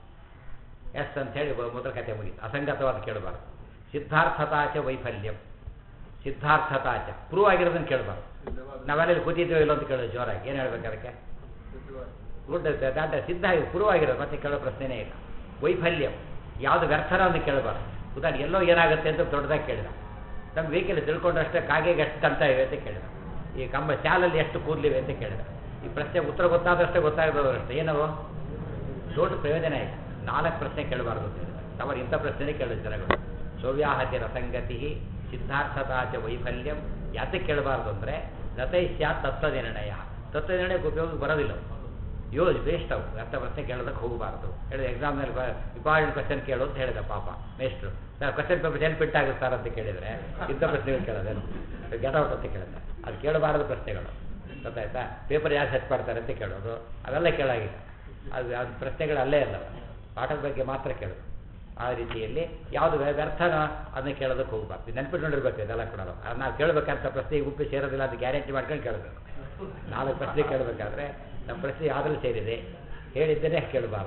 Speaker 1: ಎಸ್ ಅಂತ ಹೇಳಿ ಮೊದಲ ಕತೆ ಮುಗೀತು ಅಸಂಗತವಾದ ಕೇಳಬಾರ್ದು ಸಿದ್ಧಾರ್ಥತಾಚ ವೈಫಲ್ಯಂ ಸಿದ್ಧಾರ್ಥತಾಚ ಪ್ರೂವ್ ಆಗಿರೋದನ್ನು ಕೇಳಬಾರ್ದು ನಾವೆಲ್ಲ ಇಲ್ಲಿ ಕೂತಿದ್ದೀವಿ ಇಲ್ಲೋ ಅಂತ ಕೇಳೋದು ಜೋರಾಗಿ ಏನು ಹೇಳ್ಬೇಕು ಅದಕ್ಕೆ ಗುಡ್ ದಾಟ ಸಿದ್ಧ ಆಗಿ ಪ್ರೂವ್ ಆಗಿರೋದು ಮತ್ತೆ ಕೇಳೋ ಪ್ರಶ್ನೆನೇ ಇಲ್ಲ ವೈಫಲ್ಯಂ ಯಾವುದು ವ್ಯರ್ಥನ ಅಂತ ಕೇಳಬಾರ್ದು ಉದಾಹರಣೆ ಎಲ್ಲೋ ಏನಾಗುತ್ತೆ ಅಂತ ದೊಡ್ಡದಾಗಿ ಕೇಳಿದ ನಮ್ಮ ವೆಹಿಕಲ್ ತಿಳ್ಕೊಂಡಷ್ಟೇ ಕಾಗೆಗೆ ಎಷ್ಟು ಕಂತ ಇವೆ ಅಂತ ಕೇಳಿದ ಈ ಕಂಬ ಚಾಲಲ್ಲಿ ಎಷ್ಟು ಕೂದಲಿವೆ ಅಂತ ಕೇಳಿದ ಈ ಪ್ರಶ್ನೆ ಉತ್ತರ ಗೊತ್ತಾದಷ್ಟೇ ಗೊತ್ತಾಗದಷ್ಟೇ ಏನವು ದೊಡ್ಡ ಪ್ರಯೋಜನ ಇಲ್ಲ ನಾಲ್ಕು ಪ್ರಶ್ನೆ ಕೇಳಬಾರ್ದು ಅಂತ ಹೇಳಿದ್ದಾರೆ ಅವರು ಇಂಥ ಪ್ರಶ್ನೆ ಕೇಳಿದ ಜನಗಳು ಸೌವ್ಯಾಹತಿ ರಸಂಗತಿ ಸಿದ್ಧಾರ್ಥತಾಚ ವೈಫಲ್ಯಂ ಯಾತಕ್ಕೆ ಕೇಳಬಾರ್ದು ಅಂದರೆ ರತೈಶ್ಯ ತತ್ವ ನಿರ್ಣಯ ತತ್ವ ನಿರ್ಣಯಕ್ಕೆ ಉಪಯೋಗಕ್ಕೆ ಬರೋದಿಲ್ಲ ಅವು. ಯೋಜ್ ವೇಸ್ಟ್ ಅವು ಅರ್ಥ ಪ್ರಶ್ನೆ ಕೇಳೋದಕ್ಕೆ ಹೋಗಬಾರ್ದು ಹೇಳಿದ ಎಕ್ಸಾಮ್ನಲ್ಲಿ ಇಂಪಾರ್ಟೆಂಟ್ ಕ್ವಶನ್ ಕೇಳು ಅಂತ ಹೇಳಿದ ಪಾಪ ಮೇಸ್ಟ್ರು ಸರ್ ಕ್ವಶನ್ ಪೇಪರ್ ಎಲ್ಲಿ ಪ್ರಿಂಟ್ ಆಗುತ್ತೆ ಸರ್ ಅಂತ ಕೇಳಿದರೆ ಇಂಥ ಪ್ರಶ್ನೆಗಳು ಕೇಳೋದೇನು ಗೆಟ್ ಔಟ್ ಅಂತ ಕೇಳಿದೆ ಅದು ಕೇಳಬಾರದು ಪ್ರಶ್ನೆಗಳು ಗೊತ್ತಾಯ್ತಾ ಪೇಪರ್ ಯಾರು ಸೆಟ್ ಮಾಡ್ತಾರೆ ಅಂತ ಕೇಳೋದು ಅವೆಲ್ಲ ಕೇಳಾಗಿಲ್ಲ ಅದು ಅದು ಪ್ರಶ್ನೆಗಳು ಅಲ್ಲೇ ಅಲ್ಲ ಪಾಠದ ಬಗ್ಗೆ ಮಾತ್ರ ಕೇಳೋದು ಆ ರೀತಿಯಲ್ಲಿ ಯಾವುದು ವ್ಯ- ವ್ಯರ್ಥನೋ ಅದನ್ನ ಕೇಳೋದಕ್ಕೆ ಹೋಗ್ಬಾರ್ದು ನೆನ್ಪಿಟ್ಕೊಂಡಿರ್ಬೇಕು ಇದೆಲ್ಲ ಕೂಡ ಅದು ನಾವು ಕೇಳಬೇಕಂತ ಪ್ರಶ್ನೆ ಗುಪ್ಪಿ ಸೇರೋದಿಲ್ಲ ಅದು ಗ್ಯಾರಂಟಿ ಮಾಡ್ಕೊಂಡು ಕೇಳಬೇಕು ನಾಲ್ಕು ಪ್ರಶ್ನೆ ಕೇಳಬೇಕಾದ್ರೆ ನಮ್ಮ ಪ್ರಶ್ನೆ ಯಾವ್ದ್ರಲ್ಲಿ ಸೇರಿದೆ ಹೇಳಿದ್ದೇನೆ ಕೇಳಬಾರ್ದು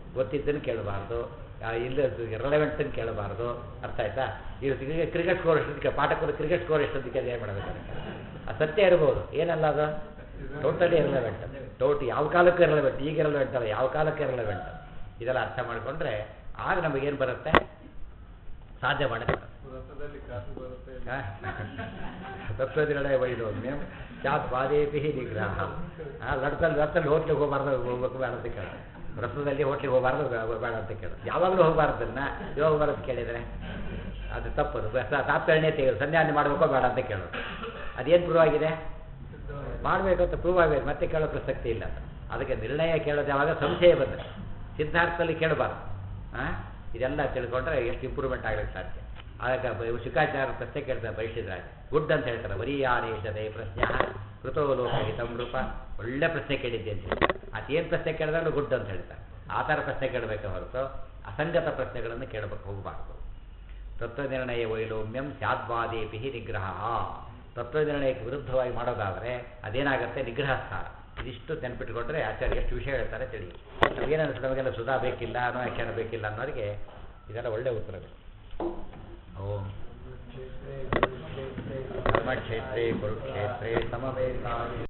Speaker 1: ಗೊತ್ತಿದ್ದನ್ನು ಕೇಳಬಾರ್ದು ಇಲ್ಲ ರೆಲೆವೆಂಟನ್ನು ಕೇಳಬಾರ್ದು ಅರ್ಥ ಆಯ್ತಾ ಈಗ ಕ್ರಿಕೆಟ್ ಸ್ಕೋರ್ ಎಷ್ಟೊತ್ತಿಗೆ ಪಾಠಕರು ಕ್ರಿಕೆಟ್ ಸ್ಕೋರ್ ಎಷ್ಟೊತ್ತಿಗೆ ಏನು ಮಾಡಬೇಕು ಆ ಸತ್ಯ ಇರ್ಬೋದು ಏನಲ್ಲ ಅದು ಟೋಟಲಿ ಇರಲೆವೆಂಟ್ ಟೋಟ್ ಯಾವ ಕಾಲಕ್ಕೂ ಇರಲೆವೆಂಟ್ ಈಗ ಇರಲೆವೆಂಟ್ ಅಲ್ಲ ಯಾವ ಕಾಲಕ್ಕೆ ಇರಲೆವೆಂಟ್ ಇದೆಲ್ಲ ಅರ್ಥ ಮಾಡಿಕೊಂಡ್ರೆ ಆಗ ನಮಗೇನು ಬರುತ್ತೆ ಸಾಧ್ಯ ಮಾಡಕ್ಕೆ
Speaker 3: ವ್ರತದಲ್ಲಿ ಕಾಸು ಬರುತ್ತೆ
Speaker 1: ತತ್ವದಿರಡೆ ವೈದೋಮ್ಯ ಚಾತ್ ಬಾದೇಪಿ ನಿಗ್ರಹ ಆ ಲಡ್ತಲ್ಲಿ ಲಡ್ತಲ್ಲಿ ಹೋಟ್ಲಿಗೆ ಹೋಗಬಾರ್ದು ಹೋಗ್ಬೇಕು ಬೇಡ ಅಂತ ಕೇಳ ವ್ರತದಲ್ಲಿ ಹೋಟ್ಲಿಗೆ ಹೋಗಬಾರ್ದು ಬೇ- ಬೇಡ ಅಂತ ಕೇಳು ಯಾವಾಗಲೂ ಹೋಗಬಾರ್ದನ್ನ ಯೋಗ ಬರೋದು ಕೇಳಿದರೆ ಅದು ತಪ್ಪದು ಬಸ್- ತಾತ್ಪರ್ಯನೇ ತೆಗೆದು ಸಂಧ್ಯಾನೆ ಮಾಡಬೇಕೋ ಬೇಡ ಅಂತ ಕೇಳೋದು ಅದೇನು ಪ್ರೂವ್ ಆಗಿದೆ ಮಾಡಬೇಕು ಅಂತ ಪ್ರೂವ್ ಆಗಬೇಕು ಮತ್ತೆ ಕೇಳೋ ಪ್ರಸಕ್ತಿ ಇಲ್ಲ ಅದಕ್ಕೆ ನಿರ್ಣಯ ಕೇಳೋದು ಯಾವಾಗ ಸಂಶಯ ಬಂದರೆ ಸಿದ್ಧಾರ್ಥದಲ್ಲಿ ಕೇಳಬಾರ್ದು ಹಾಂ ಇದೆಲ್ಲ ತಿಳ್ಕೊಂಡ್ರೆ ಎಷ್ಟು ಇಂಪ್ರೂವ್ಮೆಂಟ್ ಆಗಲಿಕ್ಕೆ ಸಾಧ್ಯ ಆಗ ಬ- ಶುಕಾಚಾರ ಪ್ರಶ್ನೆ ಕೇಳ್ತಾರೆ ಪರಿಶೀಲರಾಜ್ ಗುಡ್ ಅಂತ ಹೇಳ್ತಾರೆ ವರೀಯಾನೇಶದೆ ಪ್ರಶ್ನೆ ಕೃತೋ ಲೋಕಹಿತಂ ರೂಪ ಒಳ್ಳೆ ಪ್ರಶ್ನೆ ಕೇಳಿದ್ದೆ ಅಂತ ಹೇಳಿ ಅದೇನು ಪ್ರಶ್ನೆ ಕೇಳಿದಾಗಲೂ ಗುಡ್ ಅಂತ ಹೇಳ್ತಾರೆ ಆ ಥರ ಪ್ರಶ್ನೆ ಕೇಳಬೇಕೆ ಹೊರತು ಅಸಂಗತ ಪ್ರಶ್ನೆಗಳನ್ನು ಕೇಳಬೇಕು ಹೋಗಬಾರ್ದು ತತ್ವನಿರ್ಣಯ ವೈಲೋಮ್ಯಂ ಸ್ಯಾದ್ವಾದೇಪಿ ನಿಗ್ರಹ ತತ್ವನಿರ್ಣಯಕ್ಕೆ ವಿರುದ್ಧವಾಗಿ ಮಾಡೋದಾದರೆ ಅದೇನಾಗುತ್ತೆ ನಿಗ್ರಹ ಸ್ಥಾನ ಇದಿಷ್ಟು ನೆನ್ಪಿಟ್ಕೊಂಡ್ರೆ ಆಚಾರ್ಯ ಎಷ್ಟು ವಿಷಯ ಹೇಳ್ತಾರೆ ತಿಳಿ ನಮಗೇನನ್ಸುತ್ತೆ ನಮಗೆಲ್ಲ ಸುಧಾ ಬೇಕಿಲ್ಲ ಅನ್ನೋ ಆಖ್ಯಾನ ಬೇಕಿಲ್ಲ ಅನ್ನೋರಿಗೆ ಇದೆಲ್ಲ ಒಳ್ಳೆ ಉತ್ತರಗಳು ಓಂ
Speaker 2: ಕ್ಷೇತ್ರೇ ಕುರುಕ್ಷೇತ್ರೇ
Speaker 1: ಧರ್ಮಕ್ಷೇತ್ರೇ ಕುರುಕ್ಷೇತ್ರೇ ಸಮವೇತ